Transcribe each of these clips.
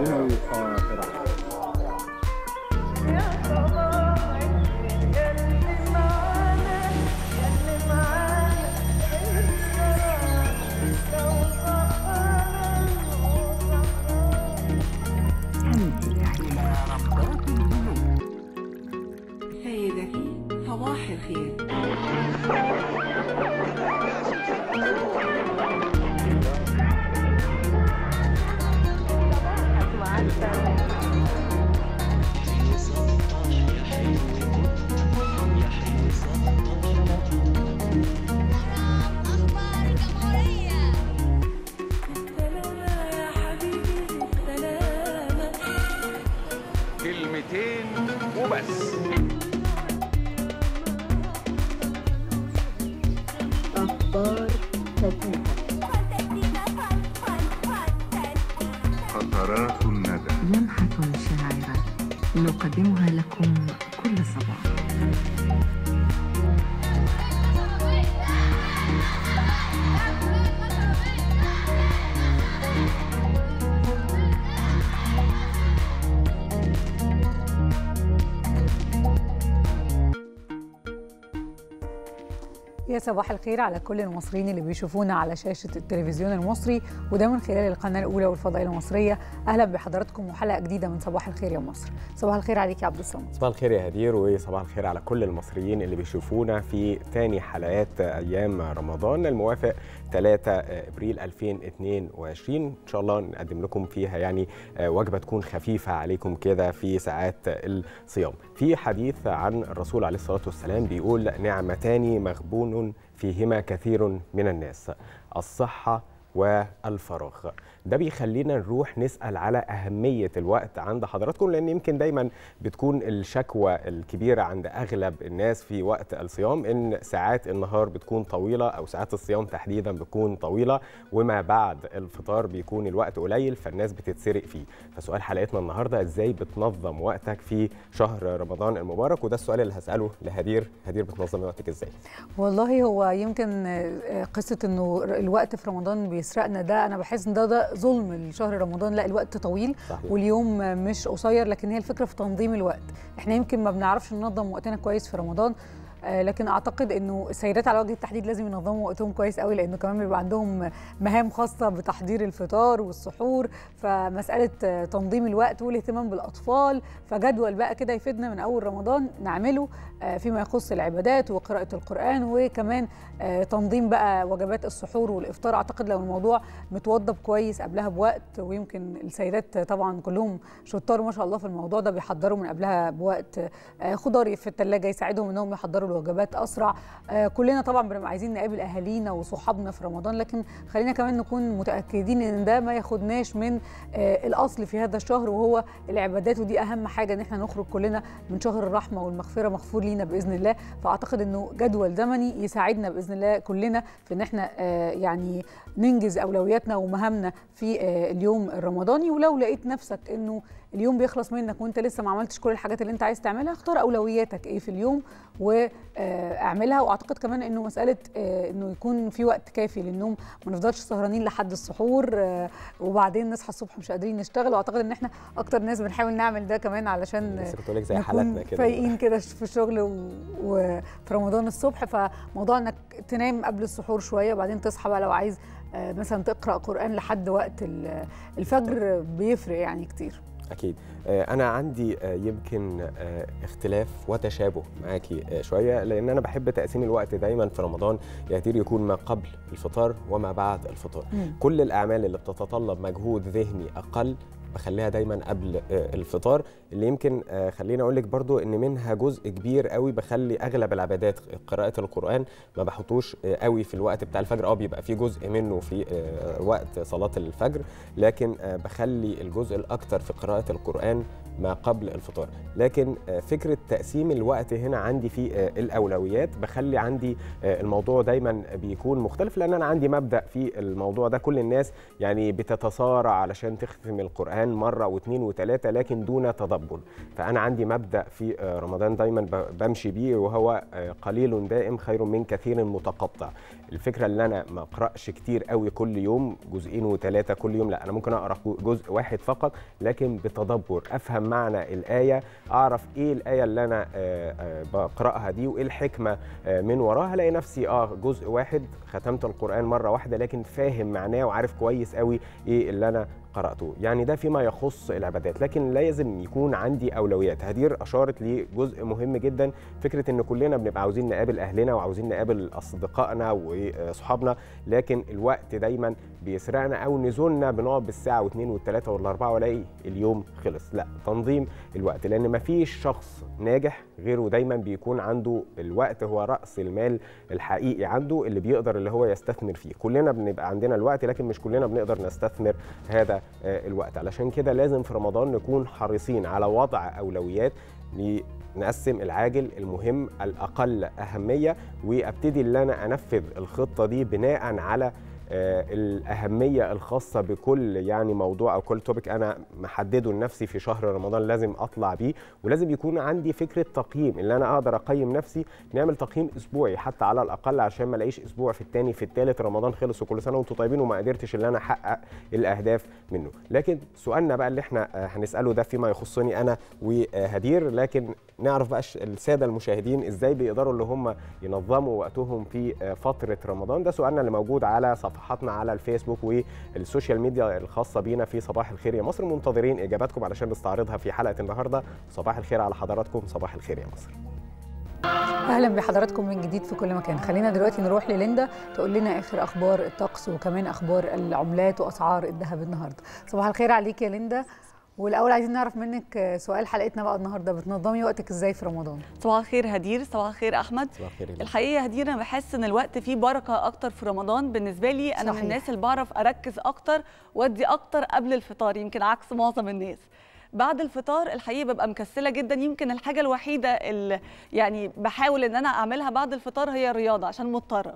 من القاهرة سيدتي صباح الخير أخبار الجمهورية كلمتين وبس قطرات الندى لمحة شاعرة نقدمها لكم كل صباح يا صباح الخير على كل المصريين اللي بيشوفونا على شاشة التلفزيون المصري وده من خلال القناة الأولى والفضائية المصرية أهلا بحضراتكم وحلقة جديدة من صباح الخير يا مصر صباح الخير عليك يا عبد الصمد صباح الخير يا هدير وصباح الخير على كل المصريين اللي بيشوفونا في تاني حلقات ايام رمضان الموافق 3 ابريل 2022 ان شاء الله نقدم لكم فيها يعني وجبه تكون خفيفه عليكم كده في ساعات الصيام. في حديث عن الرسول عليه الصلاه والسلام بيقول نعمتان مغبون فيهما كثير من الناس الصحه والفراغ ده بيخلينا نروح نسأل على أهمية الوقت عند حضراتكم لأن يمكن دايما بتكون الشكوى الكبيرة عند أغلب الناس في وقت الصيام إن ساعات النهار بتكون طويلة أو ساعات الصيام تحديدا بتكون طويلة وما بعد الفطار بيكون الوقت قليل فالناس بتتسرق فيه فسؤال حلقتنا النهاردة إزاي بتنظم وقتك في شهر رمضان المبارك وده السؤال اللي هسأله لهدير هدير بتنظم وقتك إزاي والله هو يمكن آه، قصة إنه الوقت في رمضان بيسرقنا ده أنا بحس إن ده, ده ظلم لشهر رمضان لا الوقت طويل صحيح. واليوم مش قصير لكن هي الفكرة في تنظيم الوقت إحنا يمكن ما بنعرفش ننظم وقتنا كويس في رمضان آه، لكن اعتقد انه السيدات على وجه التحديد لازم ينظموا وقتهم كويس قوي لانه كمان بيبقى عندهم مهام خاصه بتحضير الفطار والسحور فمساله آه، تنظيم الوقت والاهتمام بالاطفال فجدول بقى كده يفيدنا من اول رمضان نعمله آه، فيما يخص العبادات وقراءه القران وكمان آه، تنظيم بقى وجبات السحور والافطار اعتقد لو الموضوع متوضب كويس قبلها بوقت ويمكن السيدات طبعا كلهم شطار ما شاء الله في الموضوع ده بيحضروا من قبلها بوقت آه، خضار في الثلاجه يساعدهم انهم يحضروا الوجبات اسرع آه، كلنا طبعا بنبقى عايزين نقابل اهالينا وصحابنا في رمضان لكن خلينا كمان نكون متاكدين ان ده ما ياخدناش من آه، الاصل في هذا الشهر وهو العبادات ودي اهم حاجه ان احنا نخرج كلنا من شهر الرحمه والمغفره مغفور لينا باذن الله فاعتقد انه جدول زمني يساعدنا باذن الله كلنا في ان احنا آه، يعني ننجز اولوياتنا ومهامنا في آه، اليوم الرمضاني ولو لقيت نفسك انه اليوم بيخلص منك وانت لسه ما عملتش كل الحاجات اللي انت عايز تعملها اختار اولوياتك ايه في اليوم واعملها واعتقد كمان انه مساله آه، انه يكون في وقت كافي للنوم ما نفضلش سهرانين لحد السحور آه، وبعدين نصحى الصبح مش قادرين نشتغل واعتقد ان احنا اكتر ناس بنحاول نعمل ده كمان علشان لسه كنت أقول لك زي نكون حالاتنا كده فايقين كده في الشغل و- وفي رمضان الصبح فموضوع انك تنام قبل السحور شويه وبعدين تصحى بقى لو عايز آه، مثلا تقرا قران لحد وقت ال- الفجر بيفرق يعني كتير أكيد آه، أنا عندي آه، يمكن آه، اختلاف وتشابه معاكي آه، شوية لأن أنا بحب تقسيم الوقت دايما في رمضان يعتبر يكون ما قبل الفطار وما بعد الفطار مم. كل الأعمال اللي بتتطلب مجهود ذهني أقل بخليها دايما قبل آه، الفطار اللي يمكن آه، خليني اقول لك برضو ان منها جزء كبير قوي بخلي اغلب العبادات قراءه القران ما بحطوش آه، قوي في الوقت بتاع الفجر اه بيبقى في جزء منه في آه، وقت صلاه الفجر لكن آه، بخلي الجزء الاكثر في قراءه القران ما قبل الفطار لكن آه، فكره تقسيم الوقت هنا عندي في آه، الاولويات بخلي عندي آه، الموضوع دايما بيكون مختلف لان انا عندي مبدا في الموضوع ده كل الناس يعني بتتصارع علشان تختم القران مره واثنين وثلاثه لكن دون تدبر فانا عندي مبدا في آه، رمضان دايما ب- بمشي بيه وهو آه، قليل دائم خير من كثير متقطع الفكره اللي انا ما اقراش كتير قوي كل يوم جزئين وثلاثه كل يوم لا انا ممكن اقرا جزء واحد فقط لكن بتدبر افهم معنى الايه اعرف ايه الايه اللي انا آه، آه، بقراها دي وايه الحكمه آه، من وراها الاقي نفسي اه جزء واحد ختمت القران مره واحده لكن فاهم معناه وعارف كويس قوي ايه اللي انا قراته يعني ده فيما يخص العبادات لكن لازم يكون عندي اولويات هدير اشارت لجزء مهم جدا فكره ان كلنا بنبقى عاوزين نقابل اهلنا وعاوزين نقابل اصدقائنا واصحابنا لكن الوقت دايما بيسرقنا او نزولنا بنقعد بالساعه واثنين والثلاثه والاربعه والاقي اليوم خلص لا تنظيم الوقت لان ما فيش شخص ناجح غيره دايما بيكون عنده الوقت هو راس المال الحقيقي عنده اللي بيقدر اللي هو يستثمر فيه كلنا بنبقى عندنا الوقت لكن مش كلنا بنقدر نستثمر هذا آه، الوقت علشان كده لازم في رمضان نكون حريصين على وضع اولويات نقسم العاجل المهم الاقل اهميه وابتدي ان انا انفذ الخطه دي بناء على آه، الاهميه الخاصه بكل يعني موضوع او كل توبيك انا محدده لنفسي في شهر رمضان لازم اطلع بيه ولازم يكون عندي فكره تقييم اللي انا اقدر اقيم نفسي نعمل تقييم اسبوعي حتى على الاقل عشان ما الاقيش اسبوع في الثاني في الثالث رمضان خلص وكل سنه وانتم طيبين وما قدرتش ان انا احقق الاهداف منه لكن سؤالنا بقى اللي احنا آه، هنساله ده فيما يخصني انا وهدير لكن نعرف بقى الش- الساده المشاهدين ازاي بيقدروا اللي هم ينظموا وقتهم في آه، فتره رمضان ده سؤالنا اللي موجود على صفحاتنا على الفيسبوك والسوشيال ميديا الخاصه بينا في صباح الخير يا مصر منتظرين اجاباتكم علشان نستعرضها في حلقه النهارده صباح الخير على حضراتكم صباح الخير يا مصر اهلا بحضراتكم من جديد في كل مكان خلينا دلوقتي نروح لليندا تقول لنا اخر اخبار الطقس وكمان اخبار العملات واسعار الذهب النهارده صباح الخير عليك يا ليندا والاول عايزين نعرف منك سؤال حلقتنا بقى النهارده بتنظمي وقتك ازاي في رمضان صباح الخير هدير صباح الخير احمد صباح الخير يا ليلى. الحقيقه يا هدير انا بحس ان الوقت فيه بركه اكتر في رمضان بالنسبه لي انا صحيح. من الناس اللي بعرف اركز اكتر وادي اكتر قبل الفطار يمكن عكس معظم الناس بعد الفطار الحقيقه ببقى مكسله جدا يمكن الحاجه الوحيده اللي يعني بحاول ان انا اعملها بعد الفطار هي الرياضه عشان مضطره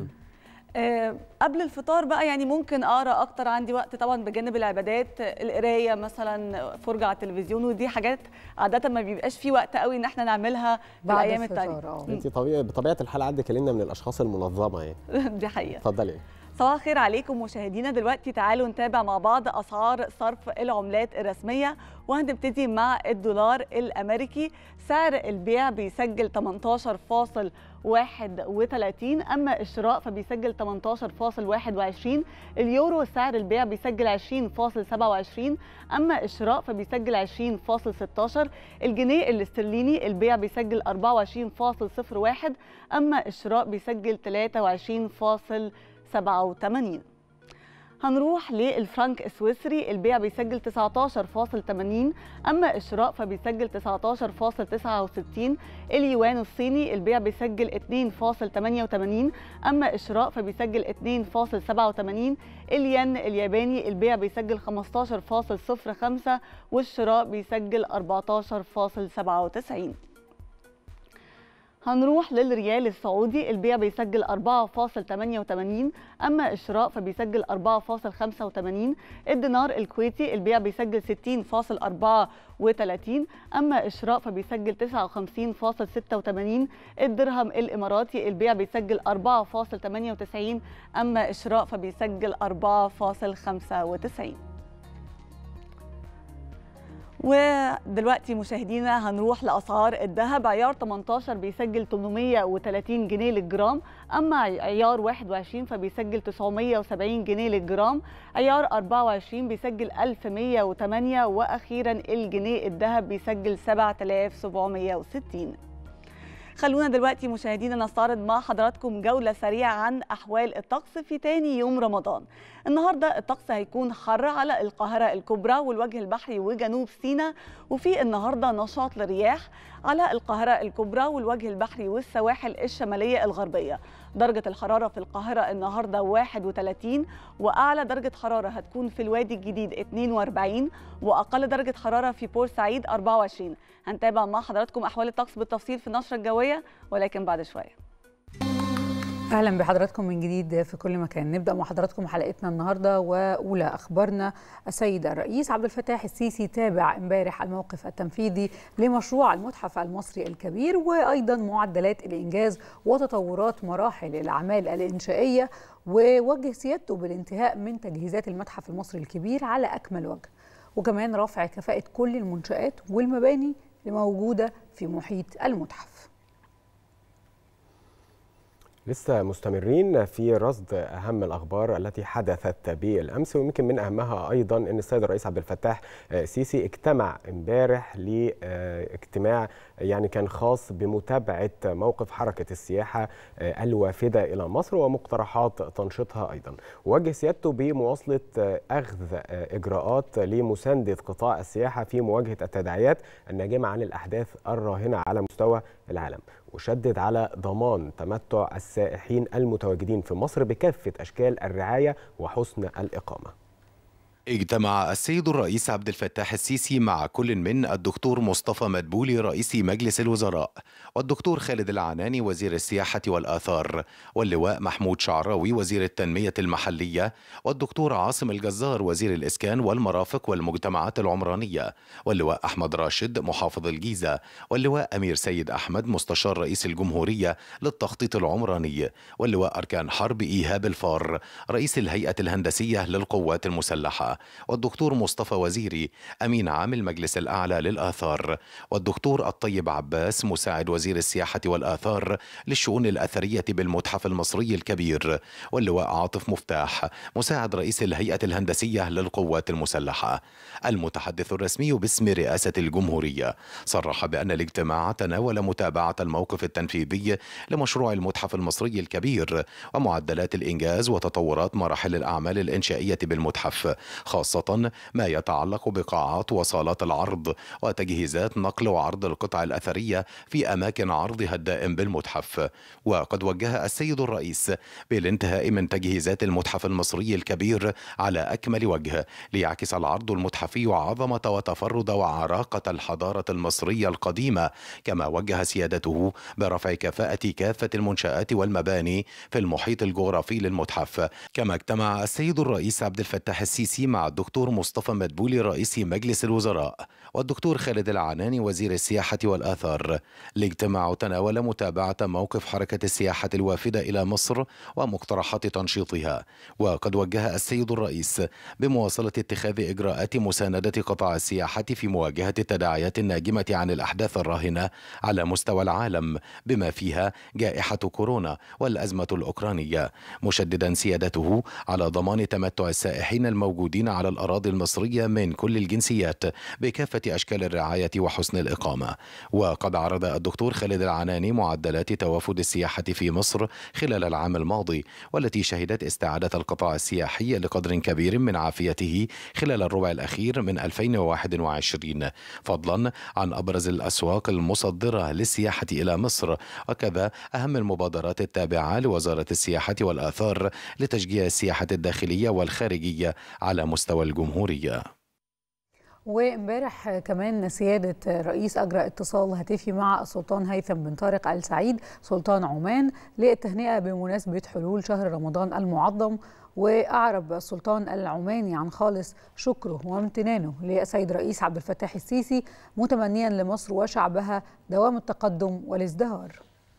آه، قبل الفطار بقى يعني ممكن اقرا اكتر عندي وقت طبعا بجانب العبادات آه، القرايه مثلا فرجه على التلفزيون ودي حاجات عاده ما بيبقاش في وقت قوي ان احنا نعملها في بعد الايام الفطار، التانية آه. انت طبيعي بطبيعه الحال عندك لنا من الاشخاص المنظمه يعني دي حقيقه اتفضلي صباح الخير عليكم مشاهدينا دلوقتي تعالوا نتابع مع بعض اسعار صرف العملات الرسميه وهنبتدي مع الدولار الامريكي سعر البيع بيسجل 18.31 اما الشراء فبيسجل 18.21 اليورو سعر البيع بيسجل 20.27 اما الشراء فبيسجل 20.16 الجنيه الاسترليني البيع بيسجل 24.01 اما الشراء بيسجل 23. 87 هنروح للفرنك السويسري البيع بيسجل 19.80 اما الشراء فبيسجل 19.69 اليوان الصيني البيع بيسجل 2.88 اما الشراء فبيسجل 2.87 الين الياباني البيع بيسجل 15.05 والشراء بيسجل 14.97 هنروح للريال السعودي البيع بيسجل 4.88 أما الشراء فبيسجل 4.85 الدينار الكويتي البيع بيسجل 60.34 أما الشراء فبيسجل 59.86 الدرهم الإماراتي البيع بيسجل 4.98 أما الشراء فبيسجل 4.95 ودلوقتي مشاهدينا هنروح لاسعار الذهب عيار 18 بيسجل 830 جنيه للجرام اما عيار 21 فبيسجل 970 جنيه للجرام عيار 24 بيسجل 1108 واخيرا الجنيه الذهب بيسجل 7760 خلونا دلوقتي مشاهدينا نستعرض مع حضراتكم جولة سريعة عن أحوال الطقس في تاني يوم رمضان النهاردة الطقس هيكون حر على القاهرة الكبرى والوجه البحري وجنوب سيناء وفي النهاردة نشاط للرياح على القاهرة الكبرى والوجه البحري والسواحل الشمالية الغربية درجة الحرارة في القاهرة النهاردة 31 وأعلى درجة حرارة هتكون في الوادي الجديد 42 وأقل درجة حرارة في بورسعيد 24 هنتابع مع حضراتكم أحوال الطقس بالتفصيل في النشرة الجوية ولكن بعد شوية اهلا بحضراتكم من جديد في كل مكان نبدا مع حضراتكم حلقتنا النهارده واولى اخبارنا السيد الرئيس عبد الفتاح السيسي تابع امبارح الموقف التنفيذي لمشروع المتحف المصري الكبير وايضا معدلات الانجاز وتطورات مراحل الاعمال الانشائيه ووجه سيادته بالانتهاء من تجهيزات المتحف المصري الكبير على اكمل وجه وكمان رفع كفاءه كل المنشات والمباني الموجوده في محيط المتحف لسه مستمرين في رصد اهم الاخبار التي حدثت بالامس ويمكن من اهمها ايضا ان السيد الرئيس عبد الفتاح السيسي اجتمع امبارح لاجتماع يعني كان خاص بمتابعه موقف حركه السياحه الوافده الى مصر ومقترحات تنشيطها ايضا ووجه سيادته بمواصله اخذ اجراءات لمسانده قطاع السياحه في مواجهه التداعيات الناجمه عن الاحداث الراهنه على مستوى العالم وشدد على ضمان تمتع السائحين المتواجدين في مصر بكافة أشكال الرعاية وحسن الإقامة اجتمع السيد الرئيس عبد الفتاح السيسي مع كل من الدكتور مصطفى مدبولي رئيس مجلس الوزراء والدكتور خالد العناني وزير السياحة والآثار واللواء محمود شعراوي وزير التنمية المحلية والدكتور عاصم الجزار وزير الإسكان والمرافق والمجتمعات العمرانية واللواء أحمد راشد محافظ الجيزة واللواء أمير سيد أحمد مستشار رئيس الجمهورية للتخطيط العمراني واللواء أركان حرب إيهاب الفار رئيس الهيئة الهندسية للقوات المسلحة والدكتور مصطفى وزيري أمين عام المجلس الأعلى للآثار والدكتور الطيب عباس مساعد وزير السياحة والآثار للشؤون الأثرية بالمتحف المصري الكبير واللواء عاطف مفتاح مساعد رئيس الهيئة الهندسية للقوات المسلحة المتحدث الرسمي باسم رئاسة الجمهورية صرح بأن الاجتماع تناول متابعة الموقف التنفيذي لمشروع المتحف المصري الكبير ومعدلات الإنجاز وتطورات مراحل الأعمال الإنشائية بالمتحف خاصة ما يتعلق بقاعات وصالات العرض وتجهيزات نقل وعرض القطع الأثرية في أماكن عرضها الدائم بالمتحف وقد وجه السيد الرئيس بالانتهاء من تجهيزات المتحف المصري الكبير على أكمل وجه ليعكس العرض المتحفي عظمة وتفرد وعراقة الحضارة المصرية القديمة كما وجه سيادته برفع كفاءة كافة المنشآت والمباني في المحيط الجغرافي للمتحف كما اجتمع السيد الرئيس عبد الفتاح السيسي مع الدكتور مصطفى مدبولي رئيس مجلس الوزراء والدكتور خالد العناني وزير السياحة والآثار الاجتماع تناول متابعة موقف حركة السياحة الوافدة إلى مصر ومقترحات تنشيطها وقد وجه السيد الرئيس بمواصلة اتخاذ إجراءات مساندة قطاع السياحة في مواجهة التداعيات الناجمة عن الأحداث الراهنة على مستوى العالم بما فيها جائحة كورونا والأزمة الأوكرانية مشددا سيادته على ضمان تمتع السائحين الموجودين على الأراضي المصرية من كل الجنسيات بكافة أشكال الرعاية وحسن الإقامة وقد عرض الدكتور خالد العناني معدلات توافد السياحة في مصر خلال العام الماضي والتي شهدت استعادة القطاع السياحي لقدر كبير من عافيته خلال الربع الأخير من 2021 فضلا عن أبرز الأسواق المصدرة للسياحة إلى مصر وكذا أهم المبادرات التابعة لوزارة السياحة والآثار لتشجيع السياحة الداخلية والخارجية على مستوى الجمهورية وامبارح كمان سيادة رئيس أجرى اتصال هاتفي مع السلطان هيثم بن طارق آل سعيد سلطان عمان للتهنئة بمناسبة حلول شهر رمضان المعظم وأعرب السلطان العماني عن خالص شكره وامتنانه للسيد رئيس عبد الفتاح السيسي متمنيا لمصر وشعبها دوام التقدم والازدهار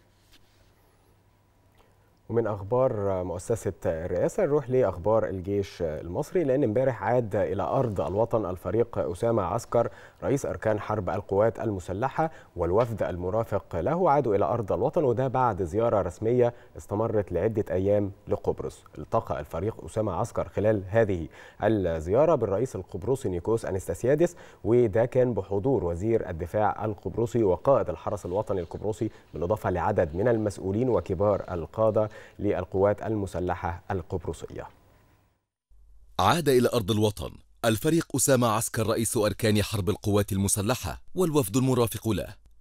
ومن اخبار مؤسسه الرئاسه نروح لاخبار الجيش المصري لان امبارح عاد الى ارض الوطن الفريق اسامه عسكر رئيس اركان حرب القوات المسلحه والوفد المرافق له عادوا الى ارض الوطن وده بعد زياره رسميه استمرت لعده ايام لقبرص التقى الفريق اسامه عسكر خلال هذه الزياره بالرئيس القبرصي نيكوس انستاسيادس وده كان بحضور وزير الدفاع القبرصي وقائد الحرس الوطني القبرصي بالاضافه لعدد من المسؤولين وكبار القاده للقوات المسلحة القبرصية عاد إلى أرض الوطن الفريق أسامة عسكر رئيس أركان حرب القوات المسلحة والوفد المرافق له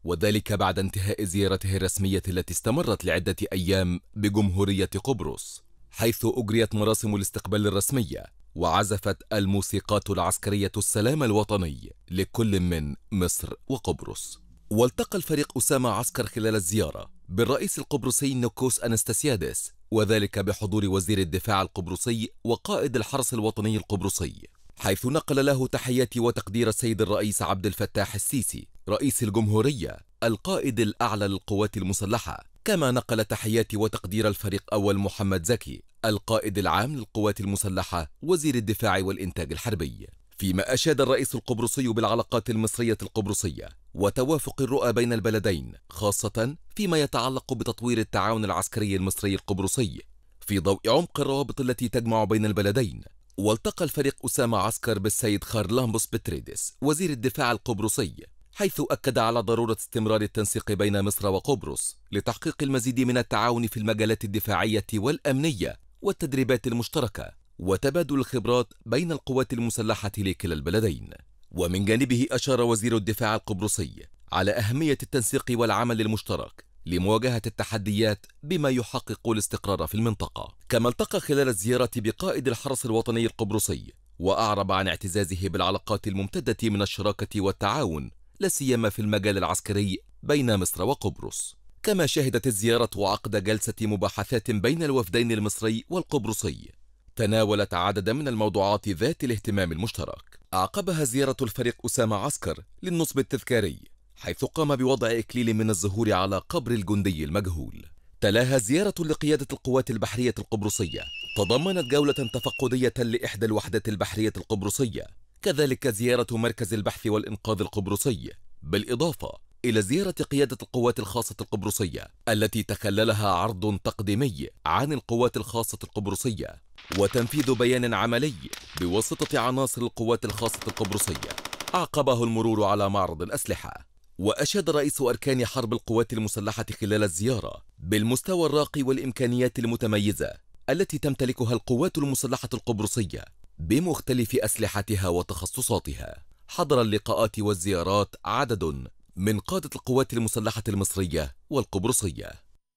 وذلك بعد انتهاء زيارته الرسمية التي استمرت لعدة أيام بجمهورية قبرص حيث أجريت مراسم الاستقبال الرسمية وعزفت الموسيقات العسكرية السلام الوطني لكل من مصر وقبرص والتقى الفريق أسامة عسكر خلال الزيارة بالرئيس القبرصي نوكوس أنستاسيادس وذلك بحضور وزير الدفاع القبرصي وقائد الحرس الوطني القبرصي حيث نقل له تحيات وتقدير السيد الرئيس عبد الفتاح السيسي رئيس الجمهورية القائد الأعلى للقوات المسلحة كما نقل تحيات وتقدير الفريق أول محمد زكي القائد العام للقوات المسلحة وزير الدفاع والإنتاج الحربي فيما أشاد الرئيس القبرصي بالعلاقات المصرية القبرصية وتوافق الرؤى بين البلدين خاصة فيما يتعلق بتطوير التعاون العسكري المصري القبرصي في ضوء عمق الروابط التي تجمع بين البلدين والتقى الفريق أسامة عسكر بالسيد خارلامبوس بتريدس وزير الدفاع القبرصي حيث أكد على ضرورة استمرار التنسيق بين مصر وقبرص لتحقيق المزيد من التعاون في المجالات الدفاعية والأمنية والتدريبات المشتركة وتبادل الخبرات بين القوات المسلحة لكلا البلدين ومن جانبه أشار وزير الدفاع القبرصي على أهمية التنسيق والعمل المشترك لمواجهة التحديات بما يحقق الاستقرار في المنطقة كما التقى خلال الزيارة بقائد الحرس الوطني القبرصي وأعرب عن اعتزازه بالعلاقات الممتدة من الشراكة والتعاون لا سيما في المجال العسكري بين مصر وقبرص كما شهدت الزيارة عقد جلسة مباحثات بين الوفدين المصري والقبرصي تناولت عددا من الموضوعات ذات الاهتمام المشترك أعقبها زيارة الفريق أسامة عسكر للنصب التذكاري حيث قام بوضع إكليل من الزهور على قبر الجندي المجهول تلاها زيارة لقيادة القوات البحرية القبرصية تضمنت جولة تفقدية لإحدى الوحدات البحرية القبرصية كذلك زيارة مركز البحث والإنقاذ القبرصي بالإضافة إلى زيارة قيادة القوات الخاصة القبرصية التي تخللها عرض تقديمي عن القوات الخاصة القبرصية وتنفيذ بيان عملي بواسطة عناصر القوات الخاصة القبرصية أعقبه المرور على معرض الأسلحة وأشاد رئيس أركان حرب القوات المسلحة خلال الزيارة بالمستوى الراقي والإمكانيات المتميزة التي تمتلكها القوات المسلحة القبرصية بمختلف أسلحتها وتخصصاتها حضر اللقاءات والزيارات عدد من قادة القوات المسلحة المصرية والقبرصية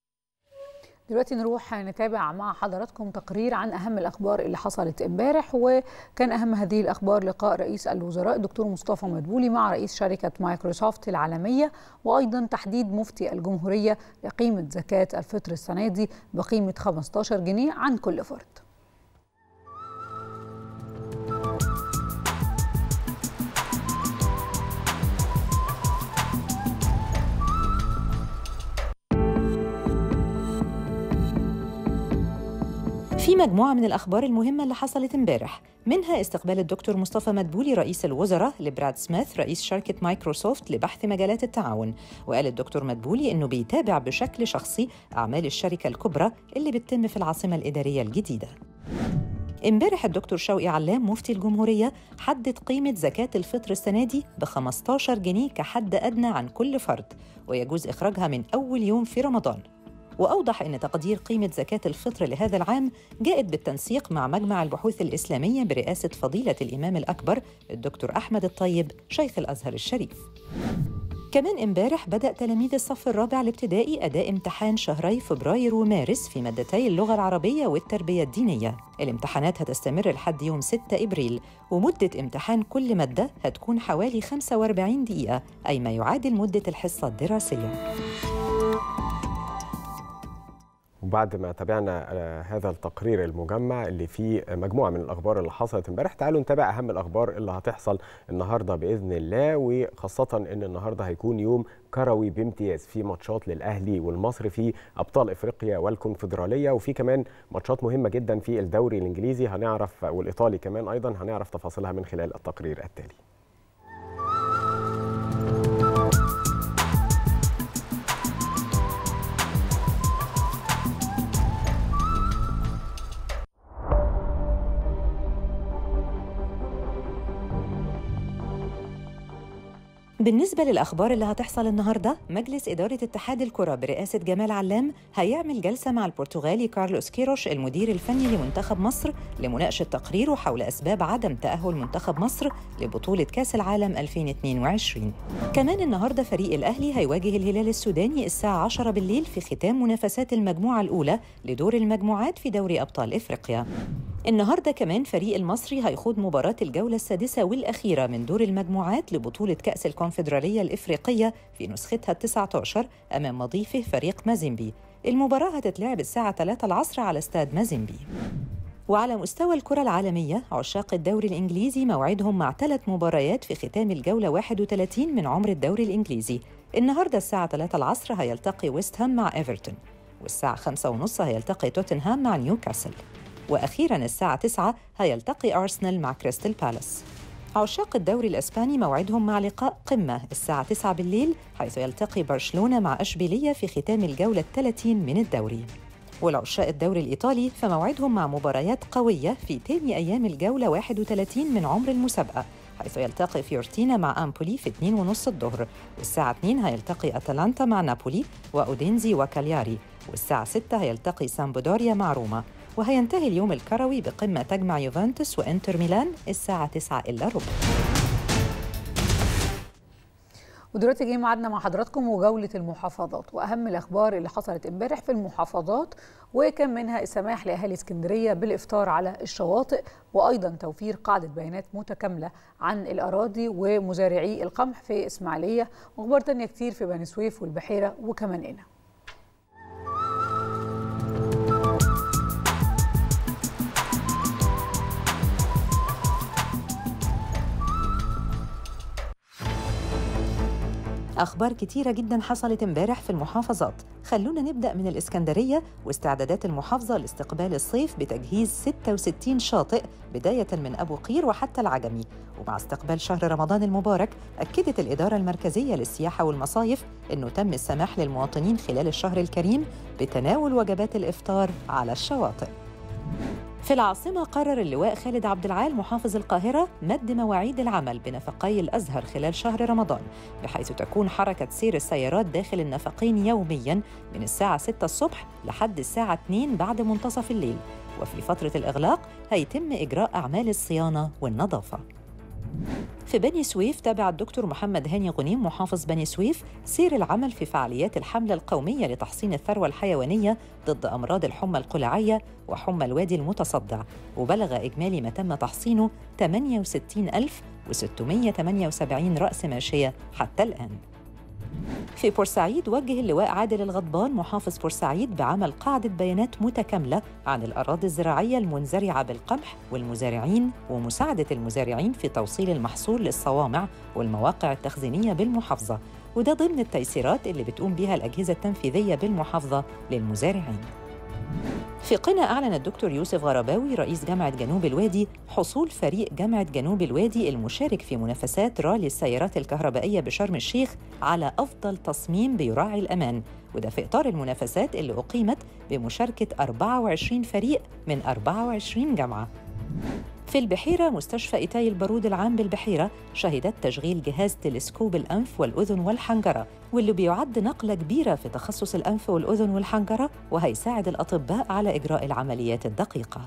دلوقتي نروح نتابع مع حضراتكم تقرير عن اهم الاخبار اللي حصلت امبارح وكان اهم هذه الاخبار لقاء رئيس الوزراء الدكتور مصطفى مدبولي مع رئيس شركه مايكروسوفت العالميه وايضا تحديد مفتي الجمهوريه لقيمه زكاه الفطر السنه دي بقيمه 15 جنيه عن كل فرد. في مجموعة من الأخبار المهمة اللي حصلت امبارح منها استقبال الدكتور مصطفى مدبولي رئيس الوزراء لبراد سميث رئيس شركة مايكروسوفت لبحث مجالات التعاون وقال الدكتور مدبولي إنه بيتابع بشكل شخصي أعمال الشركة الكبرى اللي بتتم في العاصمة الإدارية الجديدة امبارح الدكتور شوقي علام مفتي الجمهورية حدد قيمة زكاة الفطر السنة دي ب 15 جنيه كحد أدنى عن كل فرد ويجوز إخراجها من أول يوم في رمضان وأوضح أن تقدير قيمة زكاة الفطر لهذا العام جاءت بالتنسيق مع مجمع البحوث الإسلامية برئاسة فضيلة الإمام الأكبر الدكتور أحمد الطيب شيخ الأزهر الشريف كمان امبارح بدأ تلاميذ الصف الرابع الابتدائي أداء امتحان شهري فبراير ومارس في مادتي اللغة العربية والتربية الدينية الامتحانات هتستمر لحد يوم 6 إبريل ومدة امتحان كل مادة هتكون حوالي 45 دقيقة أي ما يعادل مدة الحصة الدراسية وبعد ما تابعنا هذا التقرير المجمع اللي فيه مجموعه من الاخبار اللي حصلت امبارح تعالوا نتابع اهم الاخبار اللي هتحصل النهارده باذن الله وخاصه ان النهارده هيكون يوم كروي بامتياز في ماتشات للاهلي والمصري في ابطال افريقيا والكونفدراليه وفي كمان ماتشات مهمه جدا في الدوري الانجليزي هنعرف والايطالي كمان ايضا هنعرف تفاصيلها من خلال التقرير التالي بالنسبة للأخبار اللي هتحصل النهاردة مجلس إدارة اتحاد الكرة برئاسة جمال علام هيعمل جلسة مع البرتغالي كارلوس كيروش المدير الفني لمنتخب مصر لمناقشة تقريره حول أسباب عدم تأهل منتخب مصر لبطولة كأس العالم 2022 كمان النهاردة فريق الأهلي هيواجه الهلال السوداني الساعة 10 بالليل في ختام منافسات المجموعة الأولى لدور المجموعات في دوري أبطال إفريقيا النهارده كمان فريق المصري هيخوض مباراة الجولة السادسة والأخيرة من دور المجموعات لبطولة كأس الكونفدرالية الإفريقية في نسختها ال 19 أمام مضيفه فريق مازيمبي. المباراة هتتلعب الساعة 3 العصر على استاد مازيمبي. وعلى مستوى الكرة العالمية عشاق الدوري الإنجليزي موعدهم مع ثلاث مباريات في ختام الجولة 31 من عمر الدوري الإنجليزي النهاردة الساعة 3 العصر هيلتقي ويست هام مع إيفرتون والساعة 5 ونص هيلتقي توتنهام مع نيوكاسل وأخيرا الساعة 9 هيلتقي أرسنال مع كريستال بالاس عشاق الدوري الإسباني موعدهم مع لقاء قمة الساعة 9 بالليل حيث يلتقي برشلونة مع أشبيلية في ختام الجولة الثلاثين من الدوري والعشاق الدوري الإيطالي فموعدهم مع مباريات قوية في تاني أيام الجولة 31 من عمر المسابقة حيث يلتقي فيورتينا مع أمبولي في 2 ونص الظهر والساعة 2 هيلتقي أتلانتا مع نابولي وأودينزي وكالياري والساعة 6 هيلتقي سامبودوريا مع روما وهينتهي اليوم الكروي بقمة تجمع يوفنتوس وإنتر ميلان الساعة 9 إلا ربع ودلوقتي جاي ميعادنا مع حضراتكم وجولة المحافظات وأهم الأخبار اللي حصلت امبارح في المحافظات وكان منها السماح لأهالي اسكندرية بالإفطار على الشواطئ وأيضا توفير قاعدة بيانات متكاملة عن الأراضي ومزارعي القمح في إسماعيلية وأخبار تانية كتير في بني سويف والبحيرة وكمان هنا أخبار كتيرة جدا حصلت امبارح في المحافظات خلونا نبدأ من الإسكندرية واستعدادات المحافظة لاستقبال الصيف بتجهيز 66 شاطئ بداية من أبو قير وحتى العجمي ومع استقبال شهر رمضان المبارك أكدت الإدارة المركزية للسياحة والمصايف أنه تم السماح للمواطنين خلال الشهر الكريم بتناول وجبات الإفطار على الشواطئ في العاصمة قرر اللواء خالد عبد العال محافظ القاهرة مد مواعيد العمل بنفقي الأزهر خلال شهر رمضان بحيث تكون حركة سير السيارات داخل النفقين يومياً من الساعة 6 الصبح لحد الساعة 2 بعد منتصف الليل وفي فترة الإغلاق هيتم إجراء أعمال الصيانة والنظافة في بني سويف تابع الدكتور محمد هاني غنيم محافظ بني سويف سير العمل في فعاليات الحملة القومية لتحصين الثروة الحيوانية ضد أمراض الحمى القلعية وحمى الوادي المتصدع وبلغ إجمالي ما تم تحصينه 68678 رأس ماشية حتى الآن في بورسعيد وجه اللواء عادل الغضبان محافظ بورسعيد بعمل قاعدة بيانات متكاملة عن الأراضي الزراعية المنزرعة بالقمح والمزارعين ومساعدة المزارعين في توصيل المحصول للصوامع والمواقع التخزينية بالمحافظة وده ضمن التيسيرات اللي بتقوم بها الأجهزة التنفيذية بالمحافظة للمزارعين في قنا أعلن الدكتور يوسف غرباوي رئيس جامعة جنوب الوادي حصول فريق جامعة جنوب الوادي المشارك في منافسات رالي السيارات الكهربائية بشرم الشيخ على أفضل تصميم بيراعي الأمان وده في إطار المنافسات اللي أقيمت بمشاركة 24 فريق من 24 جامعة في البحيرة مستشفى إيتاي البارود العام بالبحيرة شهدت تشغيل جهاز تلسكوب الأنف والأذن والحنجرة واللي بيعد نقلة كبيرة في تخصص الأنف والأذن والحنجرة وهيساعد الأطباء على إجراء العمليات الدقيقة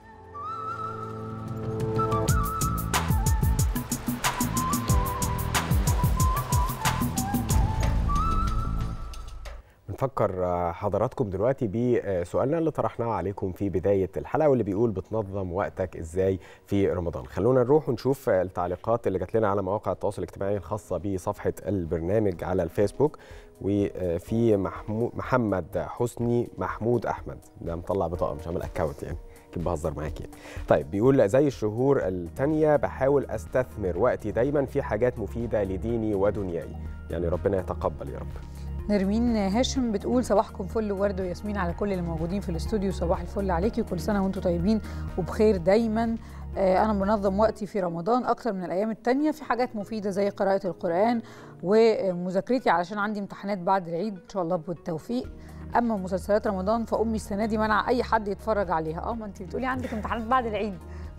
بنفكر حضراتكم دلوقتي بسؤالنا اللي طرحناه عليكم في بداية الحلقة واللي بيقول بتنظم وقتك ازاي في رمضان خلونا نروح ونشوف التعليقات اللي جات لنا على مواقع التواصل الاجتماعي الخاصة بصفحة البرنامج على الفيسبوك وفي محمود محمد حسني محمود احمد ده مطلع بطاقه مش عامل اكونت يعني اكيد بهزر معاك يعني طيب بيقول زي الشهور الثانيه بحاول استثمر وقتي دايما في حاجات مفيده لديني ودنياي يعني ربنا يتقبل يا رب نرمين هاشم بتقول صباحكم فل وورد وياسمين على كل اللي موجودين في الاستوديو صباح الفل عليكي وكل سنه وانتم طيبين وبخير دايما انا منظم وقتي في رمضان اكتر من الايام التانية في حاجات مفيده زي قراءه القران ومذاكرتي علشان عندي امتحانات بعد العيد ان شاء الله بالتوفيق اما مسلسلات رمضان فامي السنه دي منع اي حد يتفرج عليها اه ما انت بتقولي عندك امتحانات بعد العيد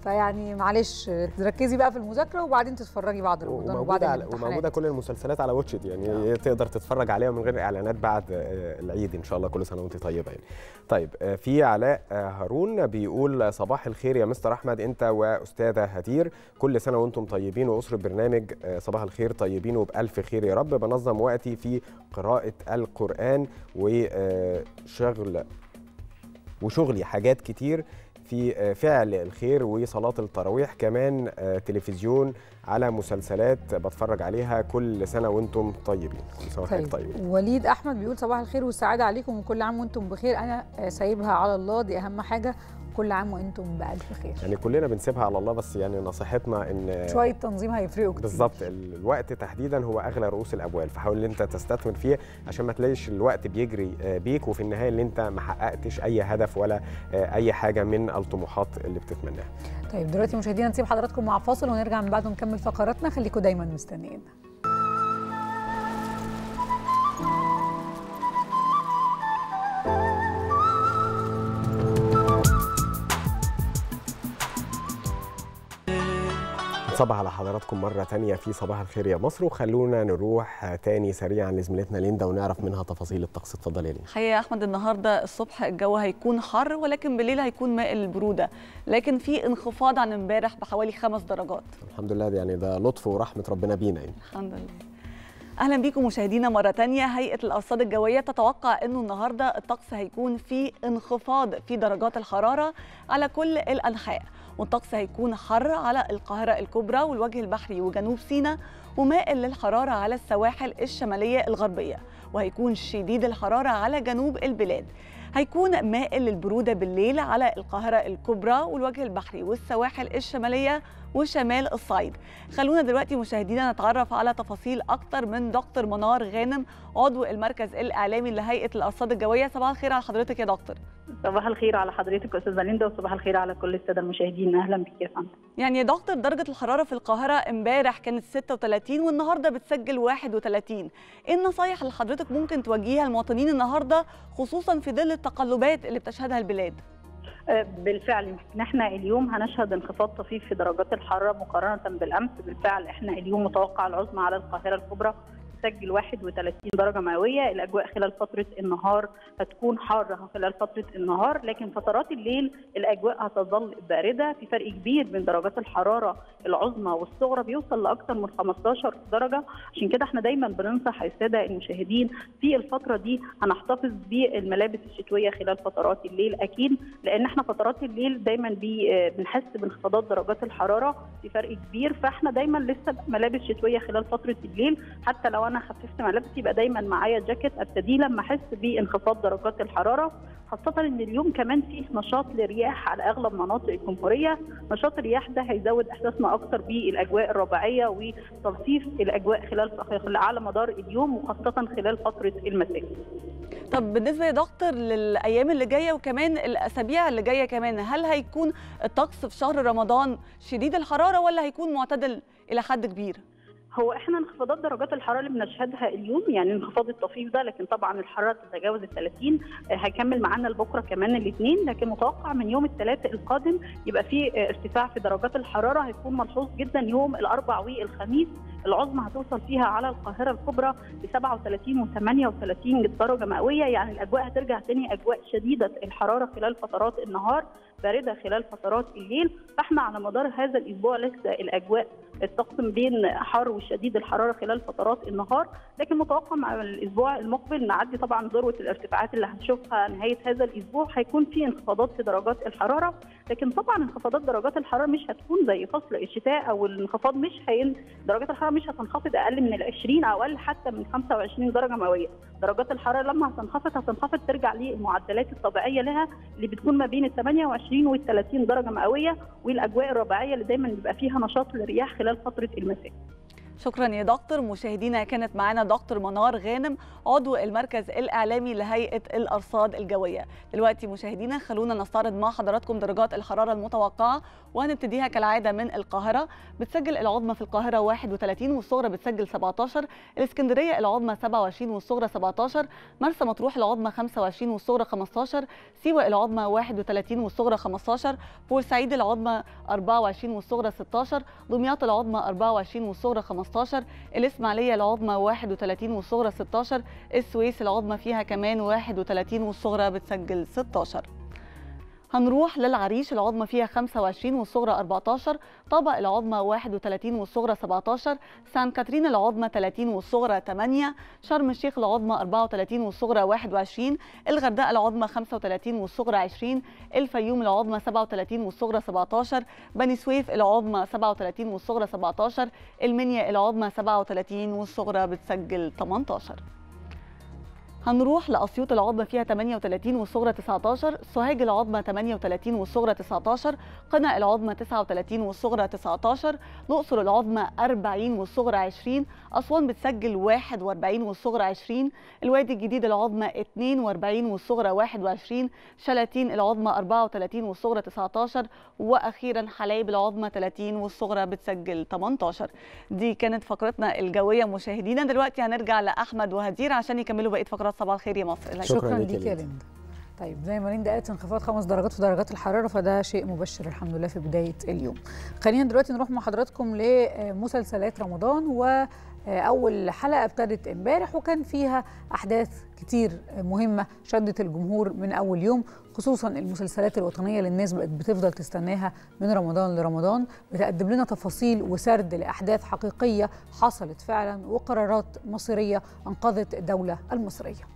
فيعني معلش تركزي بقى في المذاكره وبعدين تتفرجي بعد رمضان وبعد وموجوده على الامتحانات وموجوده كل المسلسلات على واتشت يعني تقدر تتفرج عليها من غير اعلانات بعد آه، العيد ان شاء الله كل سنه وانت طيبه يعني طيب آه، في علاء آه، هارون بيقول صباح الخير يا مستر احمد انت واستاذه هدير كل سنه وانتم طيبين واسره برنامج آه، صباح الخير طيبين وبالف خير يا رب بنظم وقتي في قراءه القران وشغل وشغلي حاجات كتير في آه، فعل الخير وصلاة التراويح كمان آه، تلفزيون على مسلسلات بتفرج عليها كل سنة وانتم طيبين كل سنة وحضرتك طيب طيبين وليد احمد بيقول صباح الخير والسعاده عليكم وكل عام وانتم بخير انا آه، سايبها على الله دي اهم حاجه كل عام وانتم بالف خير يعني كلنا بنسيبها على الله بس يعني نصيحتنا ان شويه تنظيم هيفرقوا كتير بالظبط ال- الوقت تحديدا هو اغلى رؤوس الاموال فحاول ان انت تستثمر فيه عشان ما تلاقيش الوقت بيجري آه، بيك وفي النهايه ان انت ما حققتش اي هدف ولا آه، اي حاجه من الطموحات اللي بتتمناها طيب دلوقتي مشاهدينا نسيب حضراتكم مع فاصل ونرجع من بعده نكمل فقراتنا خليكم دايما مستنيين صباح على حضراتكم مرة تانية في صباح الخير يا مصر وخلونا نروح تاني سريعا لزميلتنا ليندا ونعرف منها تفاصيل الطقس اتفضل يا ليندا الحقيقه يا احمد النهارده الصبح الجو هيكون حر ولكن بالليل هيكون مائل البروده لكن في انخفاض عن امبارح بحوالي خمس درجات الحمد لله ده يعني ده لطف ورحمة ربنا بينا يعني الحمد لله اهلا بيكم مشاهدينا مره تانية هيئه الارصاد الجويه تتوقع انه النهارده الطقس هيكون في انخفاض في درجات الحراره على كل الانحاء والطقس هيكون حر على القاهره الكبرى والوجه البحري وجنوب سيناء ومائل للحراره على السواحل الشماليه الغربيه وهيكون شديد الحراره على جنوب البلاد هيكون مائل للبروده بالليل على القاهره الكبرى والوجه البحري والسواحل الشماليه وشمال الصعيد خلونا دلوقتي مشاهدينا نتعرف على تفاصيل اكتر من دكتور منار غانم عضو المركز الاعلامي لهيئه الارصاد الجويه صباح الخير على حضرتك يا دكتور صباح الخير على حضرتك استاذه ليندا وصباح الخير على كل الساده المشاهدين اهلا بك يا فندم يعني يا دكتور درجه الحراره في القاهره امبارح كانت 36 والنهارده بتسجل 31 ايه النصايح اللي حضرتك ممكن توجهيها للمواطنين النهارده خصوصا في ظل التقلبات اللي بتشهدها البلاد آه، بالفعل يمكن احنا اليوم هنشهد انخفاض طفيف في درجات الحراره مقارنه بالامس بالفعل احنا اليوم متوقع العظمى على القاهره الكبرى تسجل 31 درجه مئويه الاجواء خلال فتره النهار هتكون حاره خلال فتره النهار لكن فترات الليل الاجواء هتظل بارده في فرق كبير بين درجات الحراره العظمى والصغرى بيوصل لاكثر من 15 درجه عشان كده احنا دايما بننصح الساده المشاهدين في الفتره دي هنحتفظ بالملابس الشتويه خلال فترات الليل اكيد لان احنا فترات الليل دايما بي- بنحس بانخفاضات درجات الحراره في فرق كبير فاحنا دايما لسه ملابس شتويه خلال فتره الليل حتى لو انا خففت ملابسي يبقى دايما معايا جاكيت ابتدي لما احس بانخفاض درجات الحراره خاصة ان اليوم كمان فيه نشاط لرياح على اغلب مناطق الجمهورية، نشاط الرياح ده هيزود احساسنا اكتر بالاجواء الربيعية وتلطيف الاجواء خلال على مدار اليوم وخاصة خلال فترة المساء. طب بالنسبه يا دكتور للايام اللي جايه وكمان الاسابيع اللي جايه كمان هل هيكون الطقس في شهر رمضان شديد الحراره ولا هيكون معتدل الى حد كبير هو احنا انخفاضات درجات الحراره اللي بنشهدها اليوم يعني انخفاض الطفيف ده لكن طبعا الحراره تتجاوز ال 30 آه، هيكمل معانا لبكره كمان الاثنين لكن متوقع من يوم الثلاثاء القادم يبقى في آه، ارتفاع في درجات الحراره هيكون ملحوظ جدا يوم الاربع والخميس العظمى هتوصل فيها على القاهره الكبرى ل 37 و 38 درجه مئويه يعني الاجواء هترجع تاني اجواء شديده الحراره خلال فترات النهار بارده خلال فترات الليل فاحنا على مدار هذا الاسبوع لسه الاجواء الطقس بين حر وشديد الحراره خلال فترات النهار لكن متوقع مع الاسبوع المقبل نعدي طبعا ذروه الارتفاعات اللي هنشوفها نهايه هذا الاسبوع هيكون في انخفاضات في درجات الحراره لكن طبعا انخفاضات درجات الحراره مش هتكون زي فصل الشتاء او الانخفاض مش هين درجات الحراره مش هتنخفض اقل من ال 20 او اقل حتى من 25 درجه مئويه درجات الحراره لما هتنخفض هتنخفض ترجع للمعدلات الطبيعيه لها اللي بتكون ما بين ال 28 وال 30 درجه مئويه والاجواء الربيعيه اللي دايما بيبقى فيها نشاط للرياح خلال فتره المساء شكرا يا دكتور مشاهدينا كانت معانا دكتور منار غانم عضو المركز الاعلامي لهيئه الارصاد الجويه دلوقتي مشاهدينا خلونا نستعرض مع حضراتكم درجات الحراره المتوقعه وهنبتديها كالعاده من القاهره بتسجل العظمى في القاهره 31 والصغرى بتسجل 17 الاسكندريه العظمى 27 والصغرى 17 مرسى مطروح العظمى 25 والصغرى 15 سيوه العظمى 31 والصغرى 15 بورسعيد العظمى 24 والصغرى 16 دمياط العظمى 24 والصغرى 15 الاسماعيليه العظمى 31 والصغرى 16 السويس العظمى فيها كمان 31 والصغرى بتسجل 16 هنروح للعريش العظمى فيها 25 والصغرى 14 طابق العظمى 31 والصغرى 17 سان كاترين العظمى 30 والصغرى 8 شرم الشيخ العظمى 34 والصغرى 21 الغردقه العظمى 35 والصغرى 20 الفيوم العظمى 37 والصغرى 17 بني سويف العظمى 37 والصغرى 17 المنيا العظمى 37 والصغرى بتسجل 18 هنروح لأسيوط العظمى فيها 38 والصغرى 19 سوهاج العظمى 38 والصغرى 19 قنا العظمى 39 والصغرى 19 الأقصر العظمى 40 والصغرى 20 أسوان بتسجل 41 والصغرى 20 الوادي الجديد العظمى 42 والصغرى 21 شلاتين العظمى 34 والصغرى 19 وأخيرا حلايب العظمى 30 والصغرى بتسجل 18 دي كانت فقرتنا الجوية مشاهدينا دلوقتي هنرجع لأحمد وهدير عشان يكملوا بقية فقرات صباح الخير يا مصر شكرا, شكرا ليك يا ليندا طيب زي ما ليندا قالت انخفاض خمس درجات في درجات الحراره فده شيء مبشر الحمد لله في بدايه اليوم. خلينا دلوقتي نروح مع حضراتكم لمسلسلات رمضان واول حلقه ابتدت امبارح وكان فيها احداث كتير مهمه شدت الجمهور من اول يوم خصوصا المسلسلات الوطنيه اللي الناس بقت بتفضل تستناها من رمضان لرمضان بتقدم لنا تفاصيل وسرد لاحداث حقيقيه حصلت فعلا وقرارات مصيريه انقذت الدوله المصريه.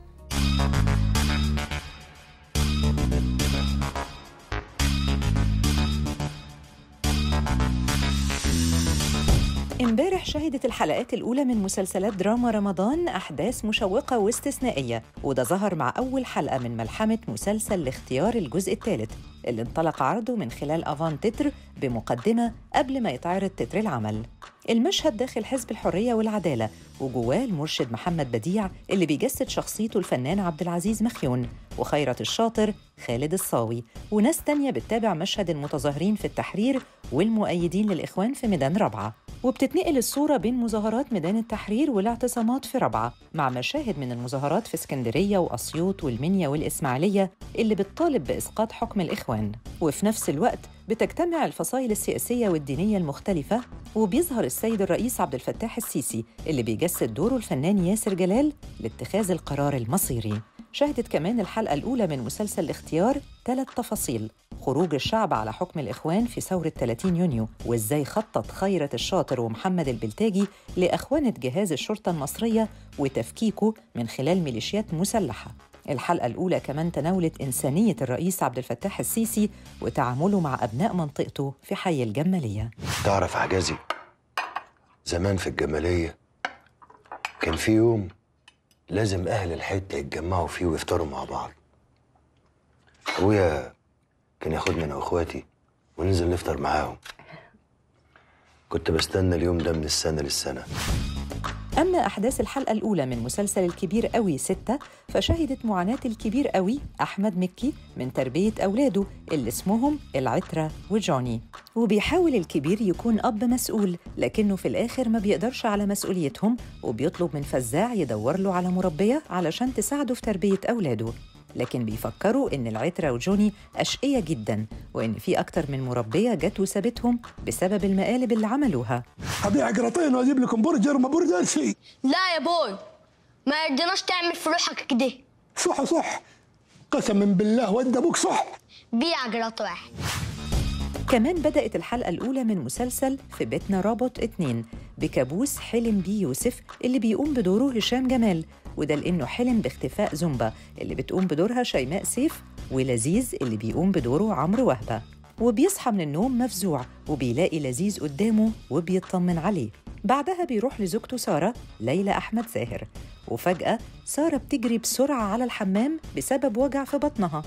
امبارح شهدت الحلقات الأولى من مسلسلات دراما رمضان أحداث مشوقة واستثنائية وده ظهر مع أول حلقة من ملحمة مسلسل لاختيار الجزء الثالث اللي انطلق عرضه من خلال أفان تتر بمقدمة قبل ما يتعرض تتر العمل المشهد داخل حزب الحرية والعدالة وجواه المرشد محمد بديع اللي بيجسد شخصيته الفنان عبد العزيز مخيون وخيرة الشاطر خالد الصاوي وناس تانية بتتابع مشهد المتظاهرين في التحرير والمؤيدين للإخوان في ميدان رابعة وبتتنقل الصورة بين مظاهرات ميدان التحرير والاعتصامات في رابعة مع مشاهد من المظاهرات في اسكندرية وأسيوط والمنيا والإسماعيلية اللي بتطالب بإسقاط حكم الإخوان وفي نفس الوقت بتجتمع الفصائل السياسية والدينية المختلفة وبيظهر السيد الرئيس عبد الفتاح السيسي اللي بيجسد دوره الفنان ياسر جلال لاتخاذ القرار المصيري شهدت كمان الحلقة الأولى من مسلسل الاختيار ثلاث تفاصيل خروج الشعب على حكم الإخوان في ثورة 30 يونيو وإزاي خطط خيرة الشاطر ومحمد البلتاجي لأخوانة جهاز الشرطة المصرية وتفكيكه من خلال ميليشيات مسلحة الحلقة الأولى كمان تناولت إنسانية الرئيس عبد الفتاح السيسي وتعامله مع أبناء منطقته في حي الجمالية تعرف عجازي زمان في الجمالية كان في يوم لازم أهل الحتة يتجمعوا فيه ويفطروا مع بعض أبويا كان ياخدني أنا وإخواتي وننزل نفطر معاهم كنت بستنى اليوم ده من السنة للسنة أما أحداث الحلقة الأولى من مسلسل الكبير قوي ستة فشهدت معاناة الكبير قوي أحمد مكي من تربية أولاده اللي اسمهم العترة وجوني وبيحاول الكبير يكون أب مسؤول لكنه في الآخر ما بيقدرش على مسؤوليتهم وبيطلب من فزاع يدور له على مربية علشان تساعده في تربية أولاده لكن بيفكروا إن العترة وجوني أشقية جدا وإن في أكتر من مربية جت وسابتهم بسبب المقالب اللي عملوها ابيع قراطين واجيب لكم برجر ما برجر شيء لا يا بوي ما يرضيناش تعمل في روحك كده صح صح قسما بالله ود ابوك صح بيع جرات واحد كمان بدأت الحلقة الأولى من مسلسل في بيتنا رابط اتنين بكابوس حلم بيه يوسف اللي بيقوم بدوره هشام جمال وده لأنه حلم باختفاء زومبا اللي بتقوم بدورها شيماء سيف ولذيذ اللي بيقوم بدوره عمرو وهبة وبيصحى من النوم مفزوع وبيلاقي لذيذ قدامه وبيطمن عليه بعدها بيروح لزوجته سارة ليلى أحمد زاهر وفجأة سارة بتجري بسرعة على الحمام بسبب وجع في بطنها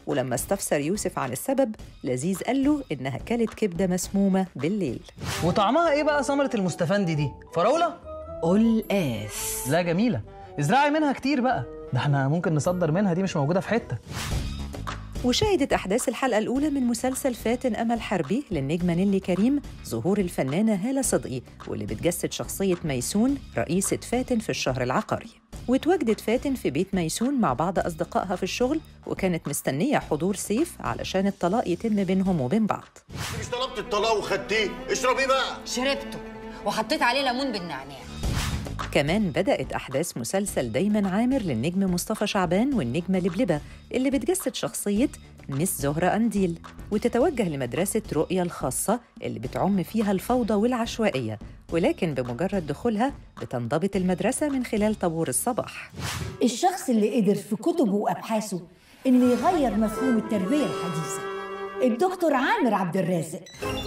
ولما استفسر يوسف عن السبب لذيذ قال له إنها كلت كبدة مسمومة بالليل وطعمها ايه بقى ثمرة المستفندي دي؟ فراولة؟ قلقاس لا جميلة ازرعي منها كتير بقى ده احنا ممكن نصدر منها دي مش موجودة في حتة وشهدت أحداث الحلقة الأولى من مسلسل فاتن أمل حربي للنجمة نيلي كريم ظهور الفنانة هالة صدقي واللي بتجسد شخصية ميسون رئيسة فاتن في الشهر العقاري وتواجدت فاتن في بيت ميسون مع بعض أصدقائها في الشغل وكانت مستنية حضور سيف علشان الطلاق يتم بينهم وبين بعض مش طلبت الطلاق وخدتيه اشربيه بقى شربته وحطيت عليه ليمون بالنعناع كمان بدأت أحداث مسلسل دايما عامر للنجم مصطفى شعبان والنجمة لبلبة اللي بتجسد شخصية مس زهرة أنديل وتتوجه لمدرسة رؤية الخاصة اللي بتعم فيها الفوضى والعشوائية ولكن بمجرد دخولها بتنضبط المدرسة من خلال طابور الصباح الشخص اللي قدر في كتبه وأبحاثه إنه يغير مفهوم التربية الحديثة الدكتور عامر عبد الرازق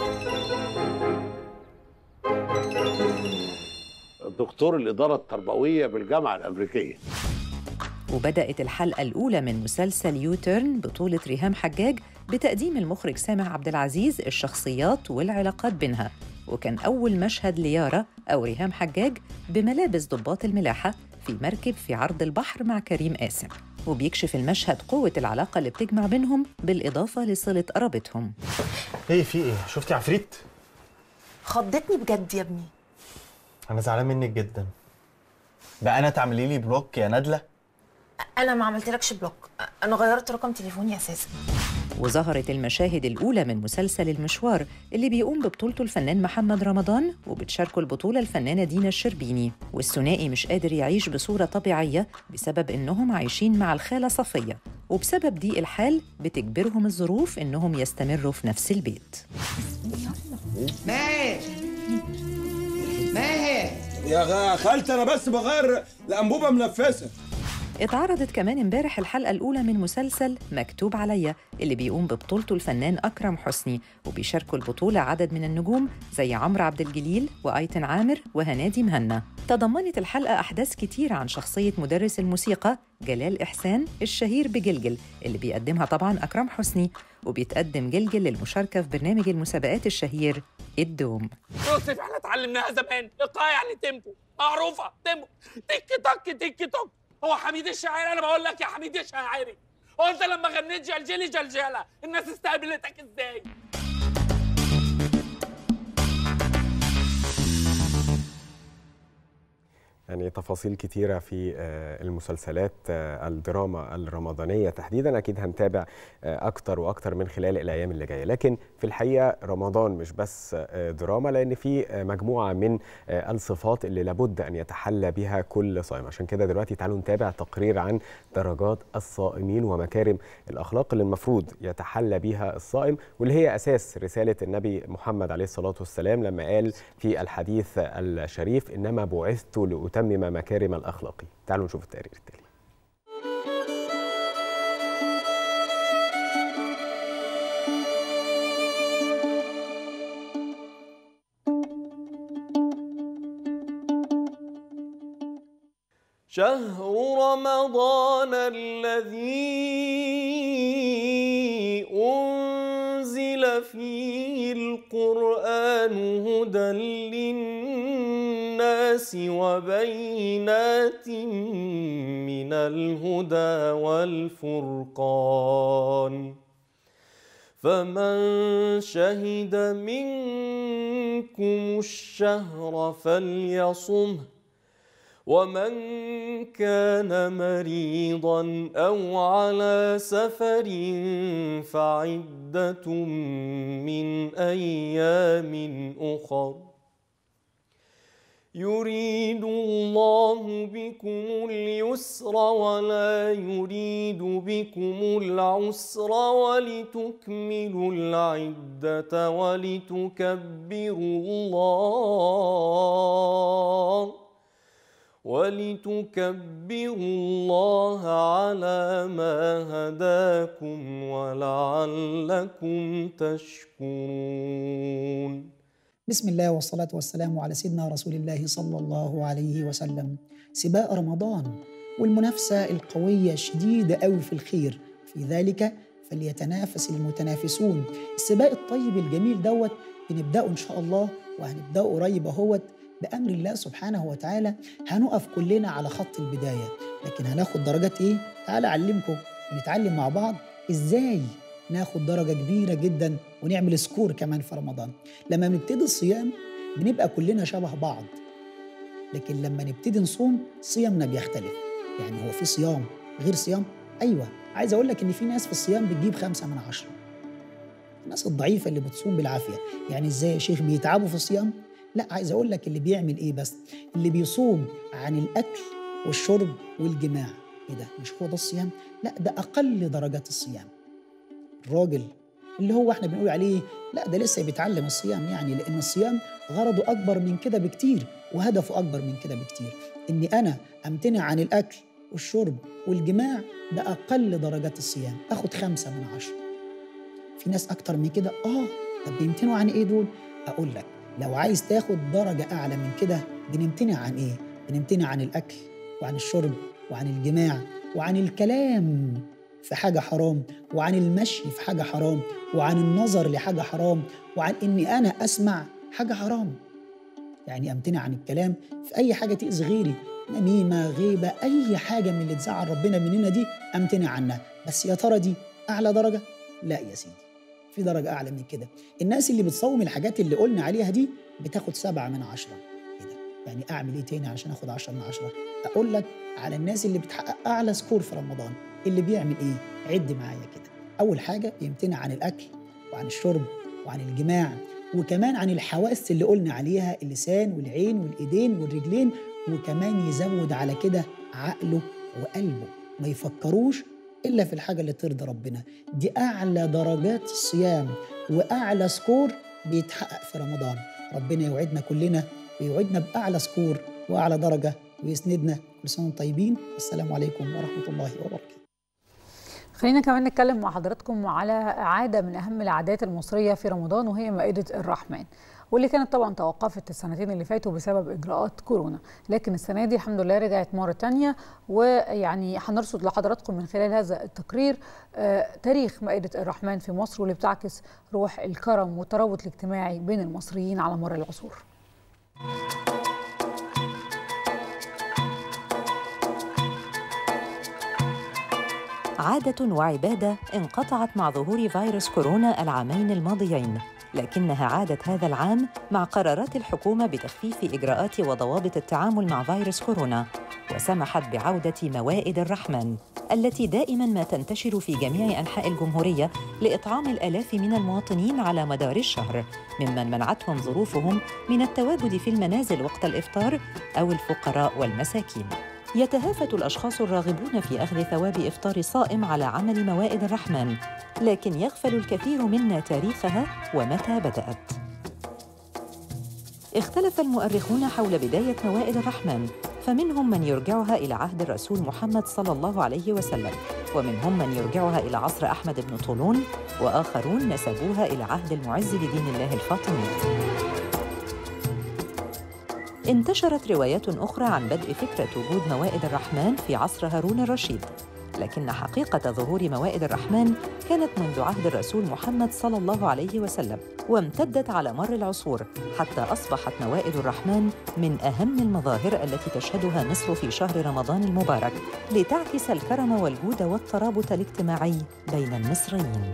دكتور الإدارة التربوية بالجامعة الأمريكية وبدأت الحلقة الأولى من مسلسل يوتيرن بطولة ريهام حجاج بتقديم المخرج سامح عبد العزيز الشخصيات والعلاقات بينها وكان أول مشهد ليارا أو ريهام حجاج بملابس ضباط الملاحة في مركب في عرض البحر مع كريم قاسم وبيكشف المشهد قوة العلاقة اللي بتجمع بينهم بالإضافة لصلة قرابتهم ايه في ايه شفتي عفريت خضتني بجد يا ابني انا زعلان منك جدا بقى انا تعملي لي بلوك يا نادله انا ما عملتلكش بلوك انا غيرت رقم تليفوني اساسا وظهرت المشاهد الأولى من مسلسل المشوار اللي بيقوم ببطولته الفنان محمد رمضان وبتشاركه البطولة الفنانة دينا الشربيني والثنائي مش قادر يعيش بصورة طبيعية بسبب إنهم عايشين مع الخالة صفية وبسبب ضيق الحال بتجبرهم الظروف إنهم يستمروا في نفس البيت ماهر ماهر يا خالتي انا بس بغير الانبوبه منفسه اتعرضت كمان امبارح الحلقة الأولى من مسلسل مكتوب عليا اللي بيقوم ببطولته الفنان أكرم حسني وبيشاركوا البطولة عدد من النجوم زي عمرو عبد الجليل وأيتن عامر وهنادي مهنا تضمنت الحلقة أحداث كتير عن شخصية مدرس الموسيقى جلال إحسان الشهير بجلجل اللي بيقدمها طبعا أكرم حسني وبيتقدم جلجل للمشاركة في برنامج المسابقات الشهير الدوم يوسف احنا اتعلمناها زمان ايقاع يعني تيمبو معروفه تيمبو تك تك تك تك هو حميد الشاعري انا بقول لك يا حميد الشاعري هو انت لما غنيت جلجلي جلجله الناس استقبلتك ازاي يعني تفاصيل كتيرة في المسلسلات الدراما الرمضانية تحديدا أكيد هنتابع أكتر وأكتر من خلال الأيام اللي جاية لكن في الحقيقة رمضان مش بس دراما لأن في مجموعة من الصفات اللي لابد أن يتحلى بها كل صائم عشان كده دلوقتي تعالوا نتابع تقرير عن درجات الصائمين ومكارم الأخلاق اللي المفروض يتحلى بها الصائم واللي هي أساس رسالة النبي محمد عليه الصلاة والسلام لما قال في الحديث الشريف إنما بعثت لأتمم أتمم مكارم الأخلاق تعالوا نشوف التقرير التالي شهر رمضان الذي أنزل فيه القرآن هدى للناس وبينات من الهدى والفرقان فمن شهد منكم الشهر فليصمه ومن كان مريضا او على سفر فعده من ايام اخر يريد الله بكم اليسر ولا يريد بكم العسر ولتكملوا العده ولتكبروا الله ولتكبروا الله على ما هداكم ولعلكم تشكرون بسم الله والصلاة والسلام على سيدنا رسول الله صلى الله عليه وسلم سباق رمضان والمنافسة القوية شديدة أوي في الخير في ذلك فليتنافس المتنافسون السباق الطيب الجميل دوت بنبداه ان شاء الله وهنبداه قريب اهوت بامر الله سبحانه وتعالى هنقف كلنا على خط البدايه لكن هناخد درجات ايه تعال اعلمكم ونتعلم مع بعض ازاي ناخد درجه كبيره جدا ونعمل سكور كمان في رمضان لما بنبتدي الصيام بنبقى كلنا شبه بعض لكن لما نبتدي نصوم صيامنا بيختلف يعني هو في صيام غير صيام ايوه عايز اقول لك ان في ناس في الصيام بتجيب خمسة من عشرة الناس الضعيفة اللي بتصوم بالعافية يعني ازاي يا شيخ بيتعبوا في الصيام لا عايز اقول لك اللي بيعمل ايه بس اللي بيصوم عن الاكل والشرب والجماع ايه ده مش هو ده الصيام لا ده اقل درجات الصيام الراجل اللي هو احنا بنقول عليه لا ده لسه بيتعلم الصيام يعني لان الصيام غرضه اكبر من كده بكتير وهدفه اكبر من كده بكتير اني انا امتنع عن الاكل والشرب والجماع ده اقل درجات الصيام اخد خمسة من عشرة في ناس اكتر من كده اه طب بيمتنعوا عن ايه دول اقول لك لو عايز تاخد درجة اعلى من كده بنمتنع عن ايه بنمتنع عن الاكل وعن الشرب وعن الجماع وعن الكلام في حاجة حرام وعن المشي في حاجة حرام وعن النظر لحاجة حرام وعن إني أنا أسمع حاجة حرام يعني أمتنع عن الكلام في أي حاجة تأذي غيري نميمة غيبة أي حاجة من اللي تزعل ربنا مننا دي أمتنع عنها بس يا ترى دي أعلى درجة؟ لا يا سيدي في درجة أعلى من كده الناس اللي بتصوم الحاجات اللي قلنا عليها دي بتاخد سبعة من عشرة كده يعني أعمل إيه تاني عشان أخد عشرة من عشرة أقول لك على الناس اللي بتحقق أعلى سكور في رمضان اللي بيعمل إيه عد معايا كده أول حاجة بيمتنع عن الأكل وعن الشرب وعن الجماع وكمان عن الحواس اللي قلنا عليها اللسان والعين والإيدين والرجلين وكمان يزود على كده عقله وقلبه ما يفكروش إلا في الحاجة اللي ترضي ربنا دي أعلى درجات الصيام وأعلى سكور بيتحقق في رمضان ربنا يوعدنا كلنا ويوعدنا بأعلى سكور وأعلى درجة ويسندنا كل سنة وانتم طيبين والسلام عليكم ورحمة الله وبركاته خلينا كمان نتكلم مع حضراتكم على عادة من أهم العادات المصرية في رمضان وهي مائدة الرحمن واللي كانت طبعا توقفت السنتين اللي فاتوا بسبب إجراءات كورونا لكن السنة دي الحمد لله رجعت مرة تانية ويعني هنرصد لحضراتكم من خلال هذا التقرير آه تاريخ مائدة الرحمن في مصر واللي بتعكس روح الكرم والترابط الاجتماعي بين المصريين على مر العصور عادة وعبادة انقطعت مع ظهور فيروس كورونا العامين الماضيين لكنها عادت هذا العام مع قرارات الحكومة بتخفيف إجراءات وضوابط التعامل مع فيروس كورونا وسمحت بعودة موائد الرحمن التي دائما ما تنتشر في جميع أنحاء الجمهورية لإطعام الآلاف من المواطنين على مدار الشهر ممن منعتهم ظروفهم من التواجد في المنازل وقت الإفطار أو الفقراء والمساكين يتهافت الاشخاص الراغبون في اخذ ثواب افطار صائم على عمل موائد الرحمن لكن يغفل الكثير منا تاريخها ومتى بدات اختلف المؤرخون حول بدايه موائد الرحمن فمنهم من يرجعها الى عهد الرسول محمد صلى الله عليه وسلم ومنهم من يرجعها الى عصر احمد بن طولون واخرون نسبوها الى عهد المعز لدين الله الفاطمي انتشرت روايات أخرى عن بدء فكرة وجود موائد الرحمن في عصر هارون الرشيد لكن حقيقة ظهور موائد الرحمن كانت منذ عهد الرسول محمد صلى الله عليه وسلم وامتدت على مر العصور حتى أصبحت موائد الرحمن من أهم المظاهر التي تشهدها مصر في شهر رمضان المبارك لتعكس الكرم والجود والترابط الاجتماعي بين المصريين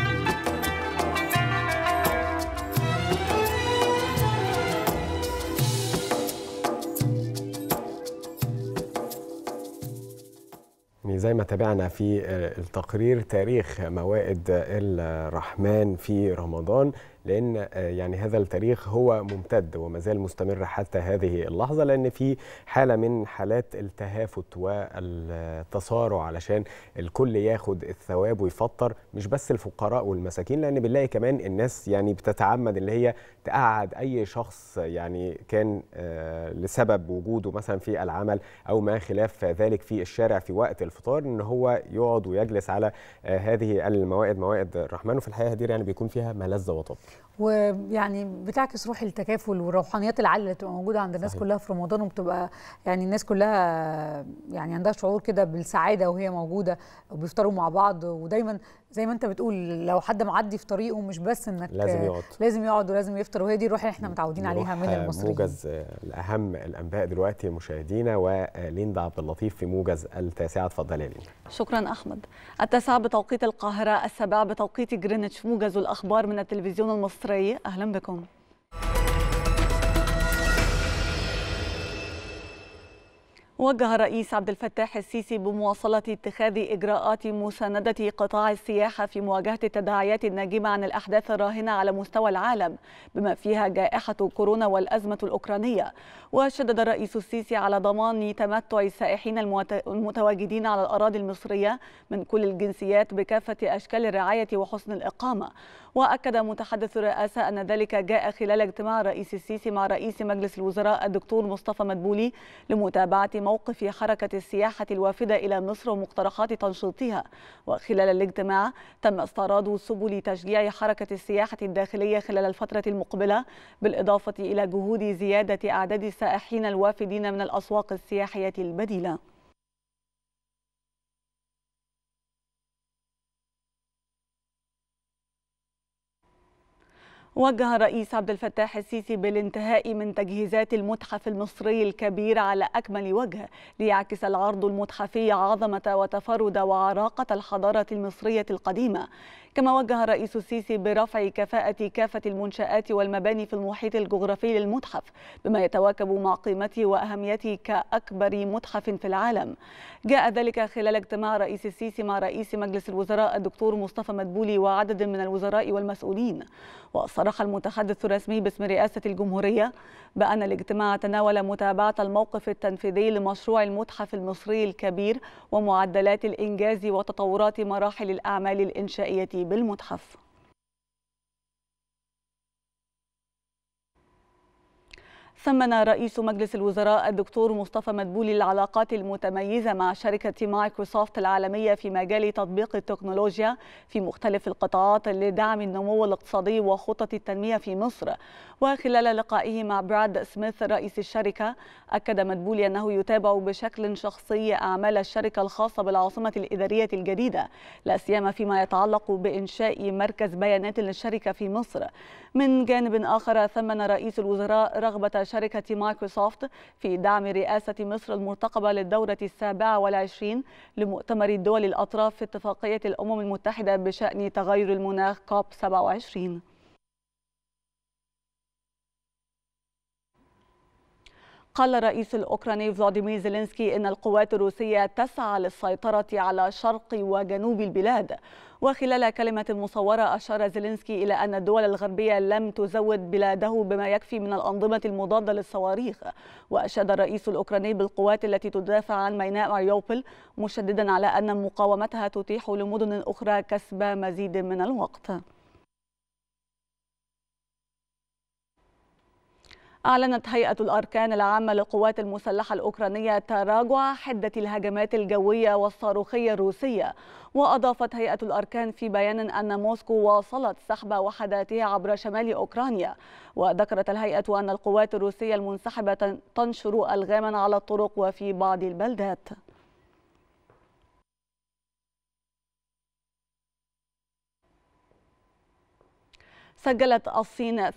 زي ما تابعنا في التقرير تاريخ موائد الرحمن في رمضان لان يعني هذا التاريخ هو ممتد وما زال مستمر حتى هذه اللحظه لان في حاله من حالات التهافت والتصارع علشان الكل ياخد الثواب ويفطر مش بس الفقراء والمساكين لان بنلاقي كمان الناس يعني بتتعمد اللي هي تقعد اي شخص يعني كان لسبب وجوده مثلا في العمل او ما خلاف ذلك في الشارع في وقت الفطار ان هو يقعد ويجلس على هذه الموائد موائد الرحمن وفي الحقيقه دي يعني بيكون فيها ملذه وطب ويعني بتعكس روح التكافل والروحانيات العاليه اللي بتبقى موجوده عند الناس صحيح. كلها في رمضان وبتبقى يعني الناس كلها يعني عندها شعور كده بالسعاده وهي موجوده وبيفطروا مع بعض ودايما زي ما انت بتقول لو حد معدي في طريقه مش بس انك لازم يقعد. لازم يقعد ولازم يفطر وهي دي الروح اللي احنا متعودين عليها من نروح المصريين موجز الاهم الانباء دلوقتي مشاهدينا وليندا عبد اللطيف في موجز التاسعه اتفضلي يا ليندا شكرا أحمد التاسعة بتوقيت القاهرة السابعة بتوقيت جرينتش موجز الأخبار من التلفزيون المصري أهلا بكم وجه الرئيس عبد الفتاح السيسي بمواصلة اتخاذ إجراءات مساندة قطاع السياحة في مواجهة التداعيات الناجمة عن الأحداث الراهنة على مستوى العالم بما فيها جائحة كورونا والأزمة الأوكرانية وشدد الرئيس السيسي على ضمان تمتع السائحين المت- المتواجدين على الأراضي المصرية من كل الجنسيات بكافة أشكال الرعاية وحسن الإقامة وأكد متحدث الرئاسة أن ذلك جاء خلال اجتماع الرئيس السيسي مع رئيس مجلس الوزراء الدكتور مصطفى مدبولي لمتابعة موقف حركة السياحة الوافدة إلى مصر ومقترحات تنشيطها وخلال الاجتماع تم استعراض سبل تشجيع حركة السياحة الداخلية خلال الفترة المقبلة بالإضافة إلى جهود زيادة أعداد السائحين الوافدين من الأسواق السياحية البديلة وجه الرئيس عبد الفتاح السيسي بالانتهاء من تجهيزات المتحف المصري الكبير على أكمل وجه ليعكس العرض المتحفي عظمة وتفرد وعراقة الحضارة المصرية القديمة كما وجه الرئيس السيسي برفع كفاءة كافة المنشآت والمباني في المحيط الجغرافي للمتحف بما يتواكب مع قيمته وأهميته كأكبر متحف في العالم جاء ذلك خلال اجتماع الرئيس السيسي مع رئيس مجلس الوزراء الدكتور مصطفى مدبولي وعدد من الوزراء والمسؤولين وصرح المتحدث الرسمي باسم رئاسة الجمهورية بأن الاجتماع تناول متابعة الموقف التنفيذي لمشروع المتحف المصري الكبير ومعدلات الإنجاز وتطورات مراحل الأعمال الإنشائية بالمتحف ثمن رئيس مجلس الوزراء الدكتور مصطفى مدبولي العلاقات المتميزة مع شركة مايكروسوفت العالمية في مجال تطبيق التكنولوجيا في مختلف القطاعات لدعم النمو الاقتصادي وخطط التنمية في مصر وخلال لقائه مع براد سميث رئيس الشركة أكد مدبولي أنه يتابع بشكل شخصي أعمال الشركة الخاصة بالعاصمة الإدارية الجديدة لا سيما فيما يتعلق بإنشاء مركز بيانات للشركة في مصر من جانب آخر ثمن رئيس الوزراء رغبة شركة مايكروسوفت في دعم رئاسة مصر المرتقبة للدورة السابعة والعشرين لمؤتمر الدول الأطراف في اتفاقية الأمم المتحدة بشأن تغير المناخ كوب 27 قال الرئيس الأوكراني فلاديمير زيلينسكي إن القوات الروسية تسعى للسيطرة على شرق وجنوب البلاد وخلال كلمة مصورة أشار زيلينسكي إلى أن الدول الغربية لم تزود بلاده بما يكفي من الأنظمة المضادة للصواريخ وأشاد الرئيس الأوكراني بالقوات التي تدافع عن ميناء ماريوبل مشددا على أن مقاومتها تتيح لمدن أخرى كسب مزيد من الوقت أعلنت هيئة الأركان العامة للقوات المسلحة الأوكرانية تراجع حدة الهجمات الجوية والصاروخية الروسية وأضافت هيئة الأركان في بيان أن موسكو واصلت سحب وحداتها عبر شمال أوكرانيا وذكرت الهيئة أن القوات الروسية المنسحبة تنشر ألغاما على الطرق وفي بعض البلدات سجلت الصين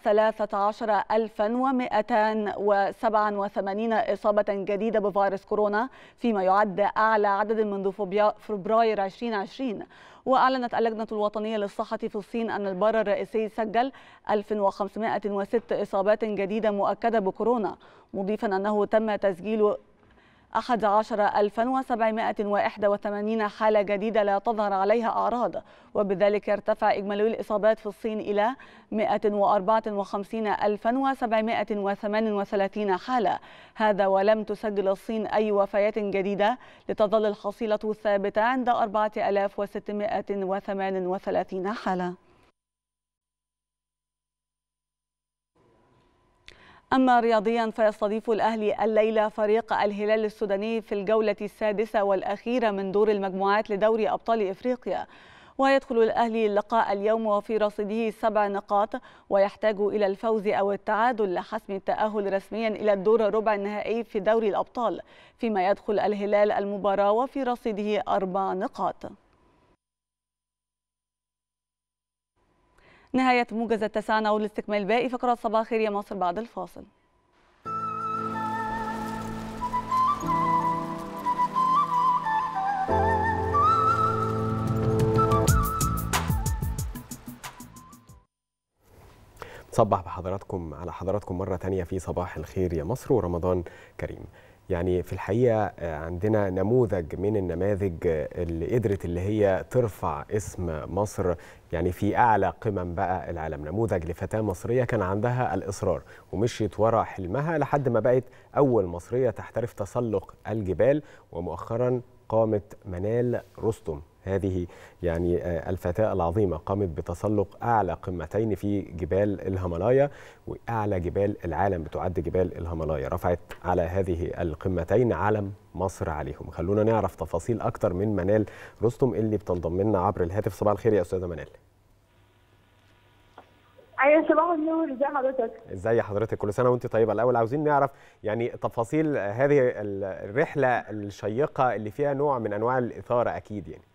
13287 إصابة جديدة بفيروس كورونا فيما يعد أعلى عدد منذ فبراير 2020 وأعلنت اللجنة الوطنية للصحة في الصين أن البار الرئيسي سجل 1506 إصابات جديدة مؤكدة بكورونا مضيفا أنه تم تسجيل 11781 حالة جديدة لا تظهر عليها أعراض وبذلك يرتفع إجمالي الإصابات في الصين إلى 154738 حالة هذا ولم تسجل الصين أي وفيات جديدة لتظل الحصيلة ثابتة عند 4638 حالة أما رياضيا فيستضيف الأهلي الليلة فريق الهلال السوداني في الجولة السادسة والأخيرة من دور المجموعات لدوري أبطال إفريقيا ويدخل الأهلي اللقاء اليوم وفي رصيده سبع نقاط ويحتاج إلى الفوز أو التعادل لحسم التأهل رسميا إلى الدور الربع النهائي في دوري الأبطال فيما يدخل الهلال المباراة وفي رصيده أربع نقاط نهاية موجز التاسعة نعود لاستكمال باقي فقرات صباح خير يا مصر بعد الفاصل صبح بحضراتكم على حضراتكم مرة تانية في صباح الخير يا مصر ورمضان كريم يعني في الحقيقة عندنا نموذج من النماذج اللي قدرت اللي هي ترفع اسم مصر يعني في أعلى قمم بقى العالم نموذج لفتاة مصرية كان عندها الإصرار ومشيت ورا حلمها لحد ما بقت أول مصرية تحترف تسلق الجبال ومؤخرا قامت منال رستم هذه يعني الفتاة العظيمة قامت بتسلق أعلى قمتين في جبال الهيمالايا وأعلى جبال العالم بتعد جبال الهيمالايا رفعت على هذه القمتين علم مصر عليهم خلونا نعرف تفاصيل أكتر من منال رستم اللي بتنضم لنا عبر الهاتف صباح الخير يا أستاذة منال ايوه صباح النور ازي حضرتك ازي حضرتك كل سنه وانت طيبه الاول عاوزين نعرف يعني تفاصيل هذه الرحله الشيقه اللي فيها نوع من انواع الاثاره اكيد يعني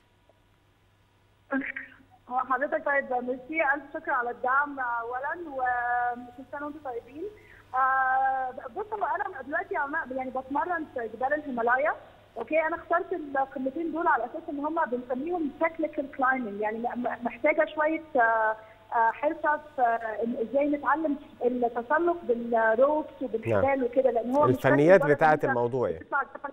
هو حضرتك طيب ميرسي الف شكر على الدعم اولا وكل سنه وانتم طيبين آه بص هو انا دلوقتي يعني بتمرن في جبال الهيمالايا اوكي انا اخترت القمتين دول على اساس ان هم بنسميهم تكنيكال كلايمنج يعني محتاجه شويه آه حرفه في ازاي نتعلم التسلق بالروبس وبالحبال وكده لان هو الفنيات بتاعه الموضوع يعني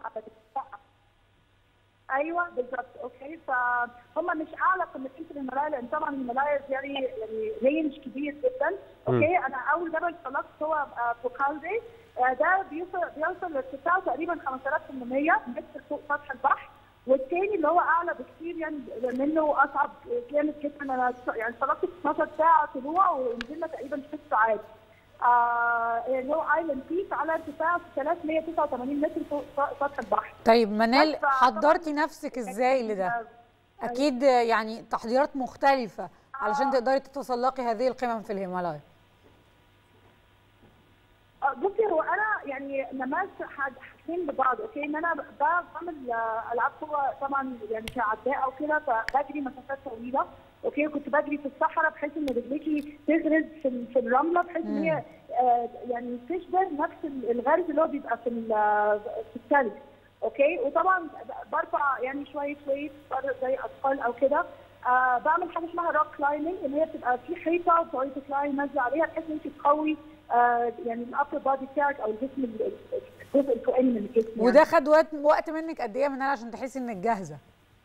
ايوه بالظبط اوكي فهم مش اعلى قمتين في الهيمالايا لان طبعا الهيمالايا يعني يعني رينج كبير جدا اوكي انا اول جبل طلقت هو فوكالدي ده بيوصل بيوصل لارتفاع تقريبا 5800 متر فوق سطح البحر والتاني اللي هو اعلى بكتير يعني منه اصعب جامد جدا انا يعني طلقت 12 ساعه طلوع ونزلنا تقريبا 6 ساعات آه اللي هو ايلاند بيك على ارتفاع 389 متر فوق سطح البحر طيب منال حضرتي نفسك ازاي لده؟ اكيد يعني تحضيرات مختلفه علشان تقدري تتسلقي هذه القمم في الهيمالايا بصي هو انا يعني لمست حاجتين ببعض اوكي ان انا بعمل العاب قوه طبعا يعني كعداء او كده فبجري مسافات طويله اوكي كنت بجري في الصحراء بحيث ان رجليكي تغرز في, في الرمله بحيث ان هي آه يعني تشبه نفس الغرز اللي هو بيبقى في في الثلج اوكي وطبعا برفع يعني شويه ويت زي اثقال او كده آه بعمل حاجه اسمها روك كلايمنج اللي هي بتبقى في حيطه بتقعدي تطلعي نازله عليها بحيث ان انت تقوي آه يعني الابر بادي بتاعك او الجسم الجزء الفوقاني من الجسم يعني. وده خد وقت وقت منك قد ايه يا منال عشان تحسي انك جاهزه؟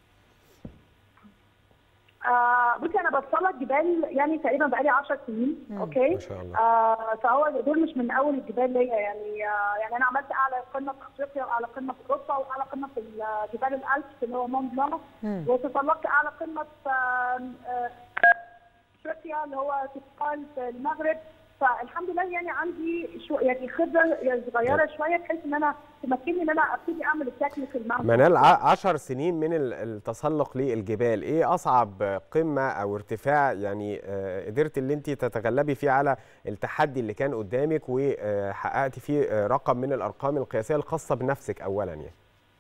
آه بصي انا بتسلق جبال يعني تقريبا بقالي 10 سنين مم. اوكي ما شاء الله. آه فهو دول مش من اول الجبال ليا يعني آه يعني انا عملت اعلى قمه في افريقيا واعلى قمه في اوروبا واعلى قمه في جبال الالبس اللي هو مون بلان مم. وتسلقت اعلى قمه في آه افريقيا اللي هو تسقال في المغرب فالحمد لله يعني عندي شو يعني خبره صغيره شويه بحيث ان انا تمكنني ان انا ابتدي اعمل التكنيكال مع منال ع- عشر سنين من ال- التسلق للجبال ايه اصعب قمه او ارتفاع يعني آه، قدرت اللي انت تتغلبي فيه على التحدي اللي كان قدامك وحققتي فيه آه، رقم من الارقام القياسيه الخاصه بنفسك اولا يعني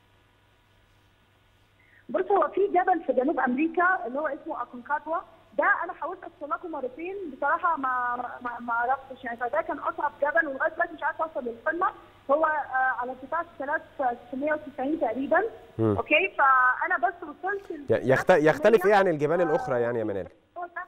بص هو في جبل في جنوب امريكا اللي هو اسمه اكونكاتوا ده انا حاولت اتسلقه مرتين بصراحه ما ما ما عرفتش يعني فده كان اصعب جبل ولغايه دلوقتي مش عارفه اوصل للقمه هو آه على ارتفاع 3690 تقريبا مم. اوكي فانا بس وصلت ل- ي- يخت- يختلف ايه عن الجبال الاخرى يعني يا منال هو ده.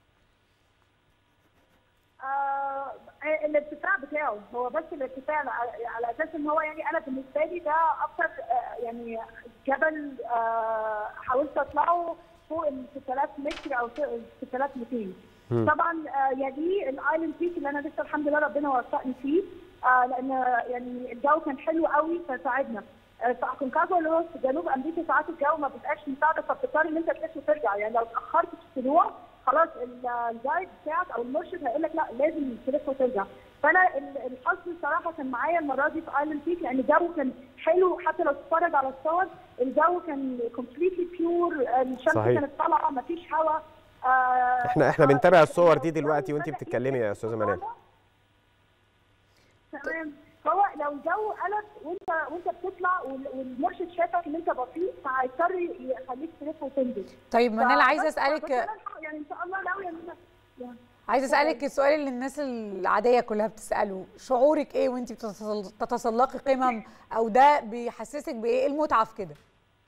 آه الارتفاع بتاعه هو بس الارتفاع على- على اساس ان هو يعني انا بالنسبه لي ده اكتر آه يعني جبل آه حاولت اطلعه فوق ال 6000 متر او 6200 مم. طبعا آه يليه الايلاند بيك اللي انا لسه الحمد لله ربنا وفقني فيه آه لان يعني الجو كان حلو قوي فساعدنا آه، في اكونكاجوا اللي هو في جنوب امريكا ساعات الجو ما بيبقاش مساعده فبتضطر ان انت تلف وترجع يعني لو اتاخرت في الطلوع خلاص ال- الجايد بتاعك او المرشد هيقول لك لا لازم تلف وترجع فانا ال- الحظ الصراحه كان معايا المره دي في ايلاند بيك لان الجو كان حلو حتى لو تتفرج على الصور الجو كان كومبليتلي بيور الشمس صحيح. كانت طالعه ما فيش هواء آه احنا احنا بنتابع الصور دي دلوقتي وانت بتتكلمي يا استاذه منال تمام هو لو الجو قلب وانت وانت بتطلع وال- والمرشد شافك ان انت بطيء فهيضطر يخليك تلف وتنزل طيب منال ف- عايزه بس- اسالك بس أنا الحق- يعني ان شاء الله ناويه ان انا يعني عايزه اسالك السؤال اللي الناس العاديه كلها بتساله شعورك ايه وانت بتتسلقي قمم او ده بيحسسك بايه إيه المتعه في كده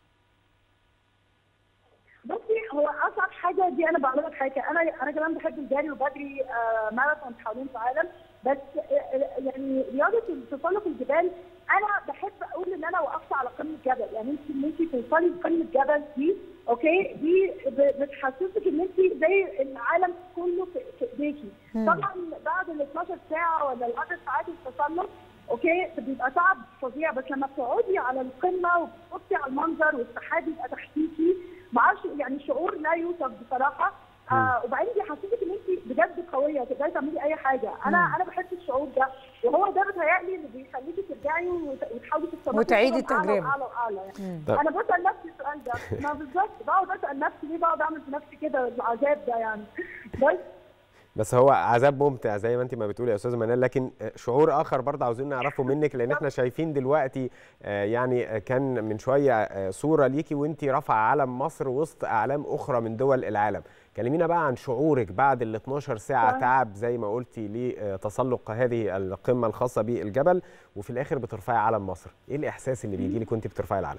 بصي هو اصعب حاجه دي انا بعملها في حياتي انا انا كمان بحب الجري وبجري آه، ماراثون حوالين العالم بس آه، آه، يعني رياضه تسلق الجبال انا بحب اقول ان انا وقفت على قمه جبل يعني انت ان انت توصلي لقمه جبل دي اوكي دي ب- بتحسسك ان انت زي العالم كله في في ايديكي مم. طبعا بعد ال 12 ساعه ولا ال 10 ساعات التسلق اوكي بيبقى تعب فظيع بس لما بتقعدي على القمه وبتبصي على المنظر والسحاب يبقى تحتيكي معرفش يعني شعور لا يوصف بصراحه آه وبعدين بيحسسك ان انت بجد قويه تقدري تعملي اي حاجه انا مم. انا بحس الشعور ده وهو ده بيتهيألي اللي بيخليكي ترجعي وت- وتحاولي تتصرفي وتعيدي بصورة أعلى التجربة. واعلى واعلى مم. يعني طب. انا بسال نفسي السؤال ده ما بالظبط بقعد اسال نفسي ليه بقعد اعمل في نفسي كده العذاب ده يعني بس بس هو عذاب ممتع زي ما انت ما بتقولي يا استاذه منال لكن شعور اخر برضه عاوزين نعرفه منك لان احنا شايفين دلوقتي آه، يعني آه، كان من شويه آه، صوره ليكي وانت رافعه علم مصر وسط اعلام اخرى من دول العالم كلمينا بقى عن شعورك بعد ال 12 ساعه طبعاً. تعب زي ما قلتي لتسلق هذه القمه الخاصه بالجبل وفي الاخر بترفعي علم مصر ايه الاحساس اللي بيجي لك وانت بترفعي العلم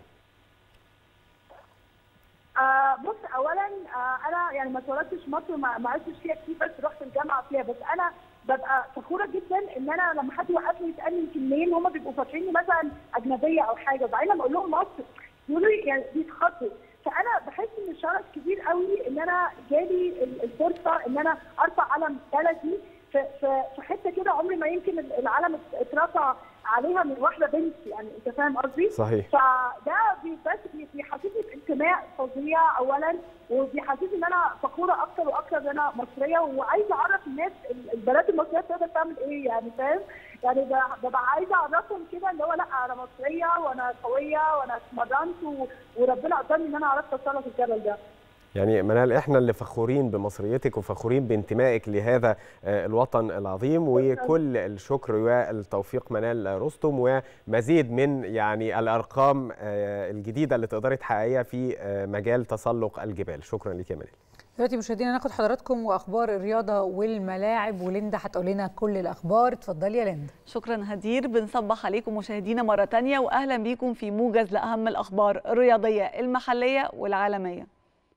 آه بص اولا آه انا يعني ما اتولدتش مصر ما ما عشتش فيها كتير بس رحت الجامعه فيها بس انا ببقى فخوره جدا ان انا لما حد يوقفني يسالني يمكن منين هم بيبقوا فاكريني مثلا اجنبيه او حاجه وبعدين لما اقول لهم مصر يقولوا لي يعني بيتخضوا فانا بحس ان شرف كبير قوي ان انا جالي ال- الفرصه ان انا ارفع علم بلدي في في في حته كده عمري ما يمكن العلم ات- اترفع عليها من واحده بنت يعني انت فاهم قصدي؟ صحيح. فده بي- بس بي- بيحسسني بانتماء فظيع اولا وبيحسسني ان انا فخوره اكتر واكتر ان انا مصريه وعايزه اعرف الناس ال- البنات المصريه تقدر تعمل ايه يعني فاهم؟ يعني ب- ببقى عايزه اعرفهم كده اللي هو لا انا مصريه وانا قويه وانا اتمرنت و- وربنا قدرني ان انا عرفت اتسلق الجبل ده. يعني منال احنا اللي فخورين بمصريتك وفخورين بانتمائك لهذا آه، الوطن العظيم وكل الشكر والتوفيق منال رستم ومزيد من يعني الارقام آه، الجديده اللي تقدري تحققيها في آه، مجال تسلق الجبال شكرا لك يا منال دلوقتي مشاهدينا ناخد حضراتكم واخبار الرياضه والملاعب وليندا هتقول لنا كل الاخبار اتفضلي يا ليندا شكرا هدير بنصبح عليكم مشاهدينا مرة تانية وأهلا بيكم في موجز لأهم الأخبار الرياضية المحلية والعالمية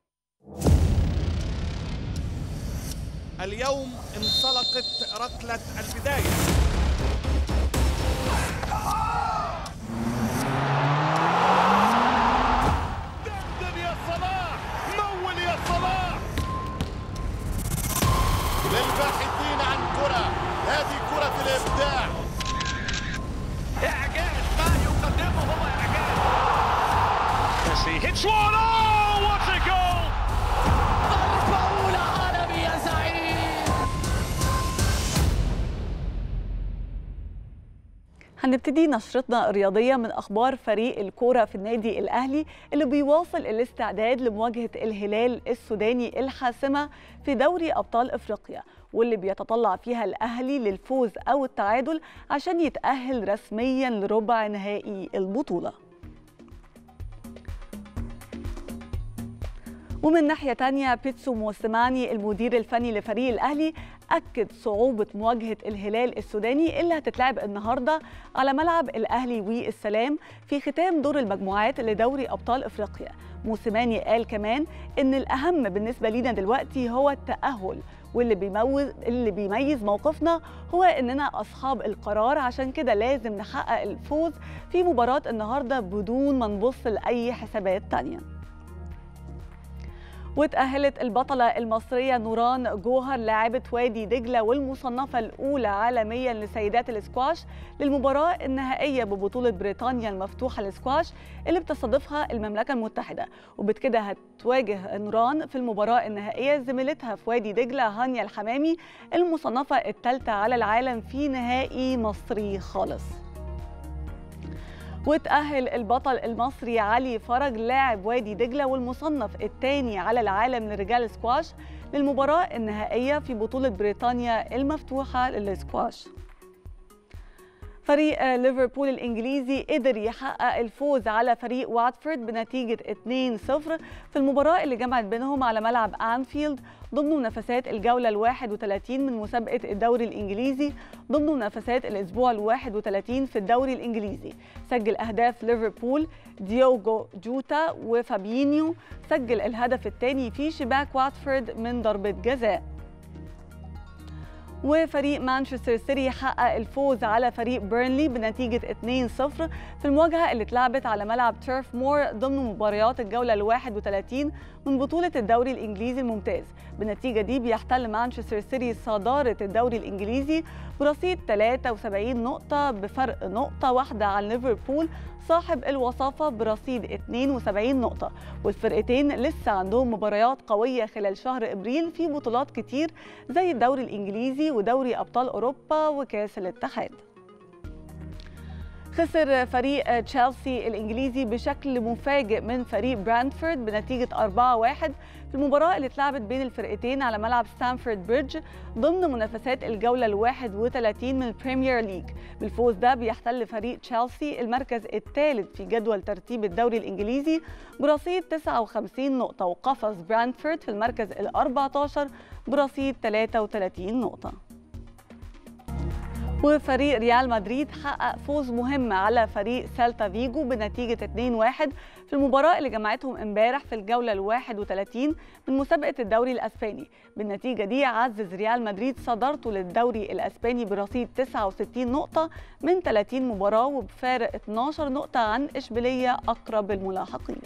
اليوم انطلقت ركلة البداية دندن يا صلاح مول يا صلاح للباحثين عن كرة هذه كرة الإبداع إعجاز ما يقدمه هو إعجاز ميسي hits one oh what a goal ضربة أولى عالمي يا زعيم هنبتدي نشرتنا الرياضية من أخبار فريق الكورة في النادي الأهلي اللي بيواصل الاستعداد لمواجهة الهلال السوداني الحاسمة في دوري أبطال إفريقيا واللي بيتطلع فيها الأهلي للفوز أو التعادل عشان يتأهل رسميا لربع نهائي البطولة ومن ناحية تانية بيتسو موسيماني المدير الفني لفريق الأهلي أكد صعوبة مواجهة الهلال السوداني اللي هتتلعب النهاردة على ملعب الأهلي والسلام في ختام دور المجموعات لدوري أبطال إفريقيا موسيماني قال كمان إن الأهم بالنسبة لينا دلوقتي هو التأهل واللي بيموز اللي بيميز موقفنا هو اننا اصحاب القرار عشان كده لازم نحقق الفوز في مباراه النهارده بدون ما نبص لاي حسابات تانيه وتأهلت البطلة المصرية نوران جوهر لاعبة وادي دجلة والمصنفة الأولى عالميا لسيدات الاسكواش للمباراة النهائية ببطولة بريطانيا المفتوحة للسكواش اللي بتستضيفها المملكة المتحدة وبكده هتواجه نوران في المباراة النهائية زميلتها في وادي دجلة هانيا الحمامي المصنفة الثالثة على العالم في نهائي مصري خالص وتأهل البطل المصري علي فرج لاعب وادي دجلة والمصنف الثاني على العالم لرجال سكواش للمباراة النهائية في بطولة بريطانيا المفتوحة للسكواش فريق آه، ليفربول الإنجليزي قدر يحقق الفوز على فريق واتفورد بنتيجة 2-0 في المباراة اللي جمعت بينهم على ملعب أنفيلد ضمن منافسات الجولة ال 31 من مسابقة الدوري الإنجليزي ضمن منافسات الأسبوع ال 31 في الدوري الإنجليزي سجل أهداف ليفربول ديوغو جوتا وفابينيو سجل الهدف الثاني في شباك واتفورد من ضربة جزاء وفريق مانشستر سيتي حقق الفوز على فريق بيرنلي بنتيجة 2-0 في المواجهة اللي اتلعبت على ملعب تيرف مور ضمن مباريات الجولة ال 31 من بطولة الدوري الإنجليزي الممتاز بالنتيجة دي بيحتل مانشستر سيتي صدارة الدوري الإنجليزي برصيد 73 نقطة بفرق نقطة واحدة عن ليفربول صاحب الوصافة برصيد 72 نقطة والفرقتين لسه عندهم مباريات قوية خلال شهر إبريل في بطولات كتير زي الدوري الإنجليزي ودوري أبطال أوروبا وكأس الاتحاد خسر فريق تشيلسي الانجليزي بشكل مفاجئ من فريق برانتفورد بنتيجه 4-1 في المباراه اللي اتلعبت بين الفرقتين على ملعب ستانفورد بريدج ضمن منافسات الجوله ال 31 من البريمير ليج بالفوز ده بيحتل فريق تشيلسي المركز الثالث في جدول ترتيب الدوري الانجليزي برصيد 59 نقطه وقفز برانتفورد في المركز ال 14 برصيد 33 نقطه وفريق ريال مدريد حقق فوز مهم على فريق سالتا فيجو بنتيجة 2-1 في المباراة اللي جمعتهم امبارح في الجولة ال 31 من مسابقة الدوري الأسباني بالنتيجة دي عزز ريال مدريد صدارته للدوري الأسباني برصيد 69 نقطة من 30 مباراة وبفارق 12 نقطة عن إشبيلية أقرب الملاحقين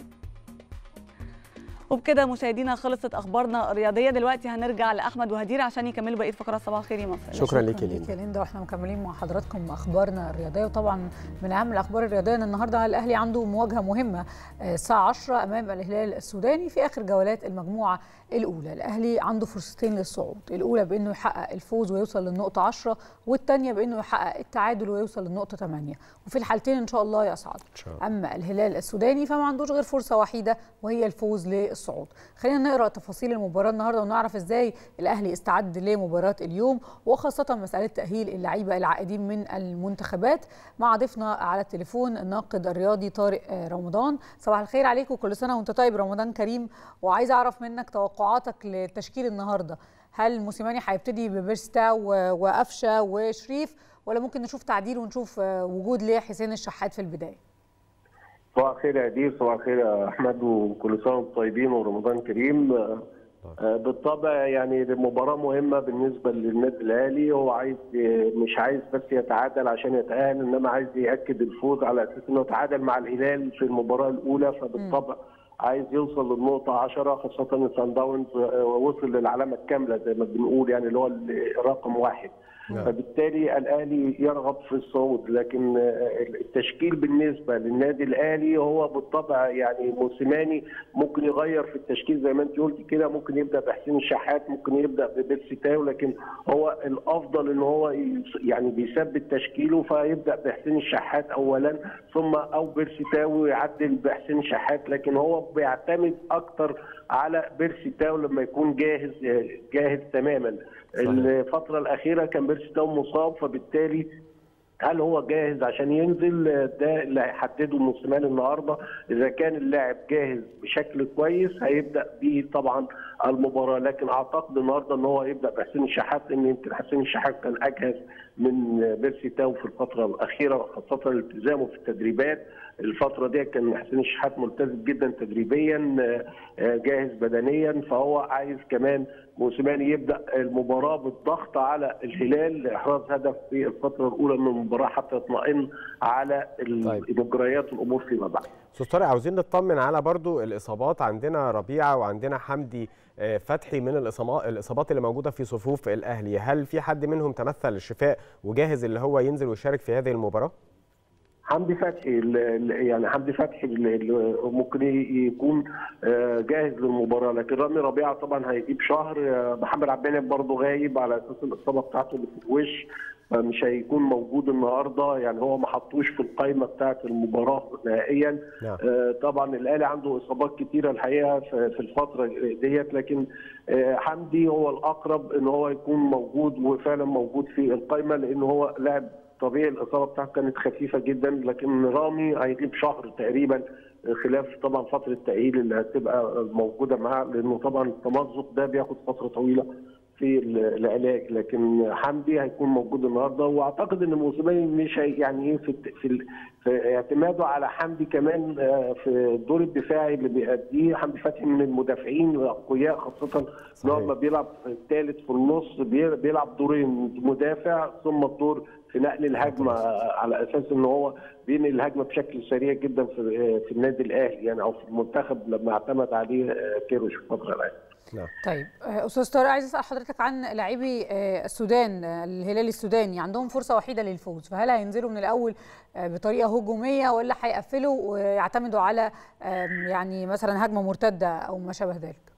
وبكده مشاهدينا خلصت اخبارنا الرياضيه دلوقتي هنرجع لاحمد وهدير عشان يكملوا بقيه فقرات صباح الخير يا مصر شكرا ليك يا ليك يا ليندا واحنا مكملين مع حضراتكم اخبارنا الرياضيه وطبعا من اهم الاخبار الرياضيه ان النهارده الاهلي عنده مواجهه مهمه الساعه 10 امام الهلال السوداني في اخر جولات المجموعه الاولى الاهلي عنده فرصتين للصعود الاولى بانه يحقق الفوز ويوصل للنقطه 10 والثانيه بانه يحقق التعادل ويوصل للنقطه 8 وفي الحالتين ان شاء الله يصعد شاء اما الهلال السوداني فما عندوش غير فرصه وحيده وهي الفوز للصعود خلينا نقرا تفاصيل المباراه النهارده ونعرف ازاي الاهلي استعد لمباراه اليوم وخاصه مساله تاهيل اللعيبه العائدين من المنتخبات مع ضيفنا على التليفون الناقد الرياضي طارق رمضان صباح الخير عليك وكل سنه وانت طيب رمضان كريم وعايز اعرف منك توقعاتك لتشكيل النهارده هل موسيماني هيبتدي ببيرستا وقفشه وشريف ولا ممكن نشوف تعديل ونشوف وجود لحسين الشحات في البدايه صباح الخير يا اديب صباح الخير يا احمد وكل سنه وانتم طيبين ورمضان كريم بالطبع يعني مباراة مهمة بالنسبة للنادي الأهلي هو عايز مش عايز بس يتعادل عشان يتأهل إنما عايز يأكد الفوز على أساس إنه تعادل مع الهلال في المباراة الأولى فبالطبع عايز يوصل للنقطة 10 خاصة إن سان داونز وصل للعلامة الكاملة زي ما بنقول يعني اللي هو رقم واحد نعم. فبالتالي الاهلي يرغب في الصعود لكن التشكيل بالنسبه للنادي الاهلي هو بالطبع يعني موسيماني ممكن يغير في التشكيل زي ما انت قلت كده ممكن يبدا بحسين الشحات ممكن يبدا ببيرسي تاو لكن هو الافضل ان هو يعني بيثبت تشكيله فيبدا بحسين الشحات اولا ثم او بيرسي تاو يعدل بحسين الشحات لكن هو بيعتمد اكتر على بيرسي تاو لما يكون جاهز جاهز تماما صحيح. الفتره الاخيره كان بيرسي تاو مصاب فبالتالي هل هو جاهز عشان ينزل ده اللي هيحدده موسيماني النهارده اذا كان اللاعب جاهز بشكل كويس هيبدا بيه طبعا المباراه لكن اعتقد النهارده ان هو يبدا بحسين الشحات لان يمكن حسين الشحات كان اجهز من بيرسي تاو في الفتره الاخيره خاصه التزامه في التدريبات الفتره دي كان حسين الشحات ملتزم جدا تدريبيا جاهز بدنيا فهو عايز كمان موسيماني يبدا المباراه بالضغط على الهلال لاحراز هدف في الفتره الاولى من المباراه حتى يطمئن على المجريات والامور فيما بعد. استاذ طارق عاوزين نطمن على برضو الاصابات عندنا ربيعه وعندنا حمدي فتحي من الاصابات اللي موجوده في صفوف الاهلي، هل في حد منهم تمثل الشفاء وجاهز اللي هو ينزل ويشارك في هذه المباراه؟ حمدي فتحي يعني حمدي فتحي ممكن يكون جاهز للمباراه لكن رامي ربيعه طبعا هيجيب شهر محمد عبد المنعم برضه غايب على اساس الاصابه بتاعته اللي في الوش فمش هيكون موجود النهارده يعني هو ما حطوش في القائمه بتاعه المباراه نهائيا نعم. آه طبعا الاهلي عنده اصابات كتيره الحقيقه في الفتره ديت لكن آه حمدي هو الاقرب ان هو يكون موجود وفعلا موجود في القائمه لان هو لاعب طبيعي الاصابه بتاعته كانت خفيفه جدا لكن رامي هيغيب شهر تقريبا خلاف طبعا فتره التاهيل اللي هتبقى موجوده معاه لانه طبعا التمزق ده بياخد فتره طويله في العلاج لكن حمدي هيكون موجود النهارده واعتقد ان موسيماني مش هي يعني ايه في الت- في, ال- في اعتماده على حمدي كمان آه، في الدور الدفاعي اللي بيأديه حمدي فتحي من المدافعين الاقوياء خاصه ان هو لما بيلعب الثالث في النص بي- بيلعب دورين مدافع ثم الدور في نقل الهجمه على اساس ان هو بينقل الهجمه بشكل سريع جدا في في النادي الاهلي يعني او في المنتخب لما اعتمد عليه آه، كيروش في الفتره الاخيره طيب آه، استاذ طارق عايز اسال حضرتك عن لاعبي آه، السودان آه، الهلال السوداني عندهم فرصه وحيده للفوز فهل هينزلوا من الاول آه، بطريقه هجوميه ولا هيقفلوا ويعتمدوا على آم، يعني مثلا هجمه مرتده او ما شابه ذلك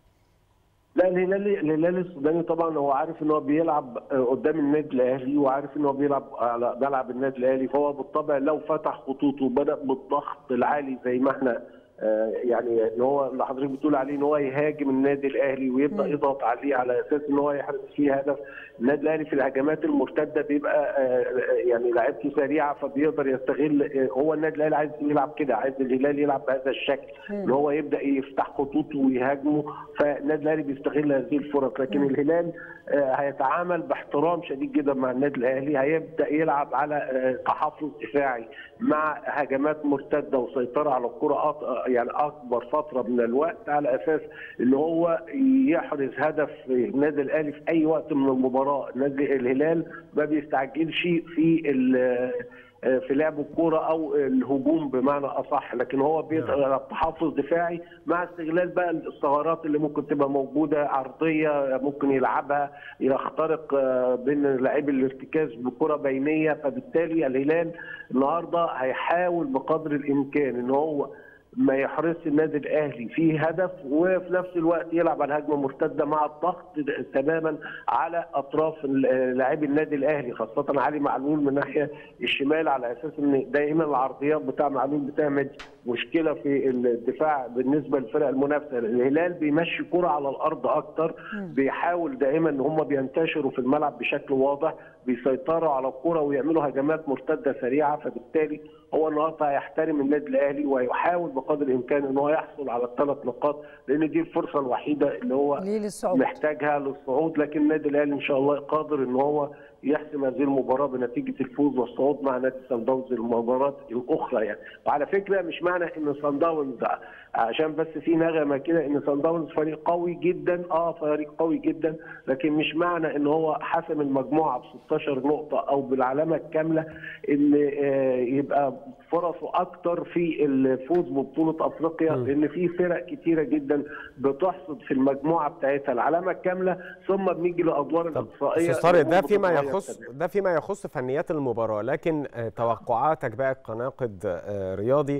لا الهلال الهلال السوداني طبعا هو عارف ان هو بيلعب آه، قدام النادي الاهلي وعارف ان هو بيلعب على ملعب النادي الاهلي فهو بالطبع لو فتح خطوطه وبدا بالضغط العالي زي ما احنا آه، يعني ان هو اللي حضرتك بتقول عليه ان هو يهاجم النادي الاهلي ويبدا يضغط عليه على اساس ان هو يحرز فيه هدف النادي الاهلي في الهجمات المرتده بيبقى آه، يعني لعيبته سريعه فبيقدر يستغل آه، هو النادي الاهلي عايز يلعب كده عايز الهلال يلعب بهذا الشكل ان هو يبدا يفتح خطوطه ويهاجمه فالنادي الاهلي بيستغل هذه الفرص لكن الهلال آه، هيتعامل باحترام شديد جدا مع النادي الاهلي هيبدا يلعب على آه، تحفظ دفاعي مع هجمات مرتده وسيطره على الكره أط- يعني اكبر فتره من الوقت على اساس ان هو يحرز هدف النادي الاهلي في اي وقت من المباراه النادي الهلال ما بيستعجلش في ال- في لعب الكوره او الهجوم بمعنى اصح لكن هو بيلعب تحفظ دفاعي مع استغلال بقى الثغرات اللي ممكن تبقى موجوده عرضيه ممكن يلعبها يخترق آه، بين لاعبي الارتكاز بكره بينيه فبالتالي الهلال النهارده هيحاول بقدر الامكان ان هو ما يحرص النادي الاهلي فيه هدف وفي نفس الوقت يلعب على هجمه مرتده مع الضغط تماما على اطراف ال- لاعبي النادي الاهلي خاصه علي معلول من الناحيه الشمال على اساس ان دائما العرضيات بتاع معلول بتعمل مشكله في الدفاع بالنسبه للفرق المنافسه الهلال بيمشي كره على الارض اكتر بيحاول دائما ان هم بينتشروا في الملعب بشكل واضح بيسيطروا على الكره ويعملوا هجمات مرتده سريعه فبالتالي هو النهارده هيحترم النادي الاهلي ويحاول بقدر الامكان ان هو يحصل على الثلاث نقاط لان دي الفرصه الوحيده اللي هو للصعود. محتاجها للصعود لكن النادي الاهلي ان شاء الله قادر ان هو يحسم هذه المباراه بنتيجه الفوز والصعود مع نادي سان داونز المباراه الاخرى يعني وعلى فكره مش معنى ان سان داونز عشان بس في نغمه كده ان سان داونز فريق قوي جدا اه فريق قوي جدا لكن مش معنى ان هو حسم المجموعه ب 16 نقطه او بالعلامه الكامله ان آه، يبقى فرصه اكتر في الفوز ببطوله افريقيا لان في فرق كتيره جدا بتحصد في المجموعه بتاعتها العلامه الكامله ثم بنيجي للادوار الاقصائيه استاذ طارق ده الأمور فيما بتتغير يخص تماماً. ده فيما يخص فنيات المباراه لكن آه، توقعاتك بقى كناقد آه، رياضي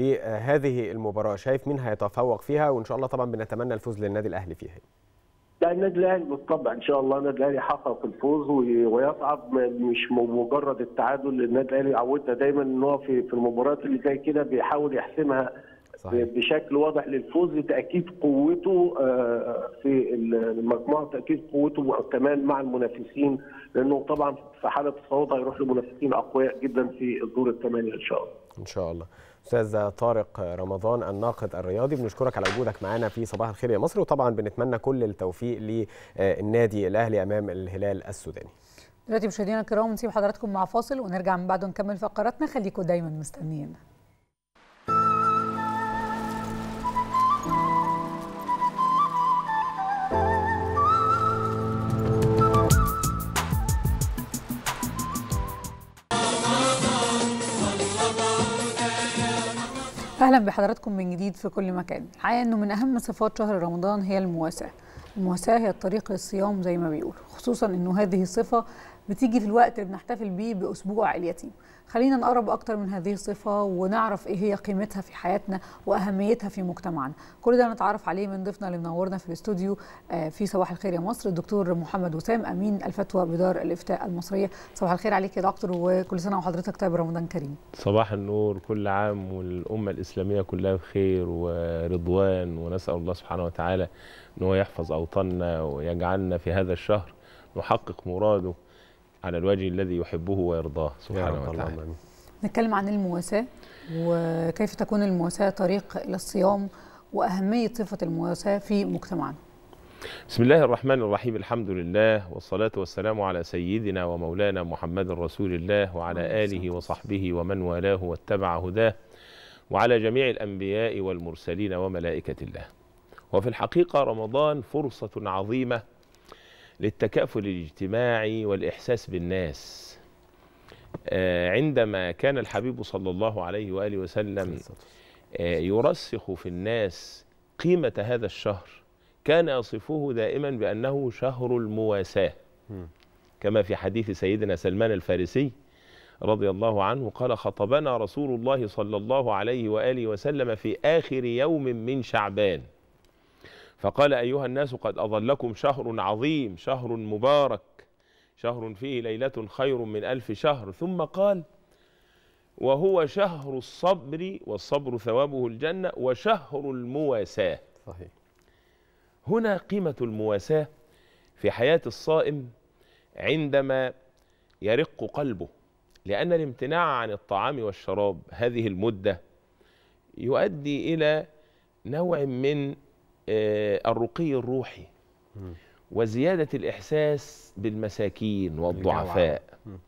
لهذه المباراه شايف مين هيتفوق فيها وان شاء الله طبعا بنتمنى الفوز للنادي الاهلي فيها لا النادي الاهلي بالطبع ان شاء الله النادي الاهلي حقق الفوز وي- ويصعد م- مش م- مجرد التعادل النادي الاهلي عودنا دايما ان هو في في المباريات اللي زي كده بيحاول يحسمها صحيح. بشكل واضح للفوز لتاكيد قوته آه، في المجموعه تاكيد قوته كمان مع المنافسين لانه طبعا في حاله الصعود هيروح لمنافسين اقوياء جدا في الدور الثمانيه ان شاء الله ان شاء الله استاذ طارق رمضان الناقد الرياضي بنشكرك على وجودك معنا في صباح الخير يا مصر وطبعا بنتمنى كل التوفيق للنادي الاهلي امام الهلال السوداني دلوقتي مشاهدينا الكرام نسيب حضراتكم مع فاصل ونرجع من بعده نكمل فقراتنا خليكم دايما مستنيين اهلا بحضراتكم من جديد في كل مكان الحقيقه انه من اهم صفات شهر رمضان هي المواساه المواساه هي الطريق للصيام زي ما بيقولوا خصوصا انه هذه الصفه بتيجي في الوقت اللي بنحتفل بيه باسبوع اليتيم خلينا نقرب اكتر من هذه الصفه ونعرف ايه هي قيمتها في حياتنا واهميتها في مجتمعنا كل ده نتعرف عليه من ضيفنا اللي منورنا في الاستوديو آه، في صباح الخير يا مصر الدكتور محمد وسام امين الفتوى بدار الافتاء المصريه صباح الخير عليك يا دكتور وكل سنه وحضرتك طيب رمضان كريم صباح النور كل عام والأمة الإسلامية كلها بخير ورضوان ونسأل الله سبحانه وتعالى أن هو يحفظ أوطاننا ويجعلنا في هذا الشهر نحقق مراده على الوجه الذي يحبه ويرضاه سبحانه وتعالى نتكلم عن المواساة وكيف تكون المواساة طريق إلى الصيام وأهمية صفة المواساة في مجتمعنا بسم الله الرحمن الرحيم الحمد لله والصلاة والسلام على سيدنا ومولانا محمد رسول الله وعلى آله وصحبه ومن والاه واتبع هداه وعلى جميع الأنبياء والمرسلين وملائكة الله وفي الحقيقة رمضان فرصة عظيمة للتكافل الاجتماعي والإحساس بالناس آه، عندما كان الحبيب صلى الله عليه وآله وسلم آه، يرسخ في الناس قيمة هذا الشهر كان يصفه دائما بأنه شهر المواساة كما في حديث سيدنا سلمان الفارسي رضي الله عنه قال خطبنا رسول الله صلى الله عليه وآله وسلم في آخر يوم من شعبان فقال أيها الناس قد أظلكم شهر عظيم شهر مبارك شهر فيه ليلة خير من ألف شهر ثم قال وهو شهر الصبر والصبر ثوابه الجنة وشهر المواساة صحيح هنا قيمة المواساة في حياة الصائم عندما يرق قلبه لأن الامتناع عن الطعام والشراب هذه المدة يؤدي إلى نوع من آه، الرقي الروحي وزيادة الإحساس بالمساكين والضعفاء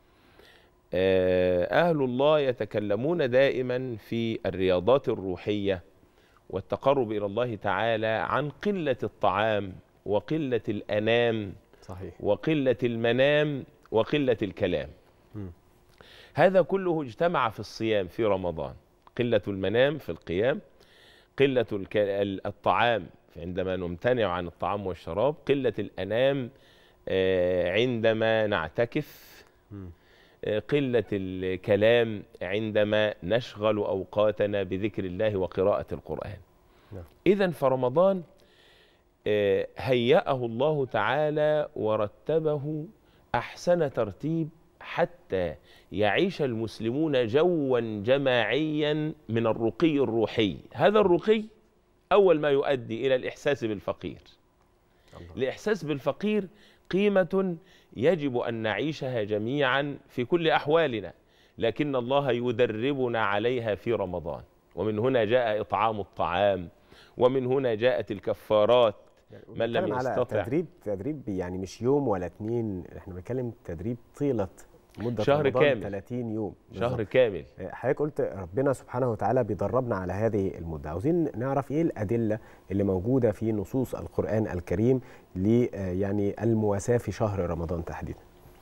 آه، أهل الله يتكلمون دائما في الرياضات الروحية والتقرب إلى الله تعالى عن قلة الطعام وقلة الأنام صحيح وقلة المنام وقلة الكلام مم. هذا كله اجتمع في الصيام في رمضان قلة المنام في القيام قلة الك- ال- الطعام عندما نمتنع عن الطعام والشراب قلة الأنام آه، عندما نعتكف آه، قلة الكلام عندما نشغل أوقاتنا بذكر الله وقراءة القرآن نعم. إذا فرمضان آه، هيأه الله تعالى ورتبه أحسن ترتيب حتى يعيش المسلمون جوا جماعيا من الرقي الروحي هذا الرقي أول ما يؤدي إلى الإحساس بالفقير الإحساس بالفقير قيمة يجب أن نعيشها جميعا في كل أحوالنا لكن الله يدربنا عليها في رمضان ومن هنا جاء إطعام الطعام ومن هنا جاءت الكفارات من لم بنتكلم على يستطع تدريب تدريب يعني مش يوم ولا اتنين احنا بنتكلم تدريب طيله مده شهر رمضان كامل. 30 يوم شهر بالظبط. كامل حضرتك قلت ربنا سبحانه وتعالى بيدربنا على هذه المده عاوزين نعرف ايه الادله اللي موجوده في نصوص القران الكريم ل يعني المواساه في شهر رمضان تحديدا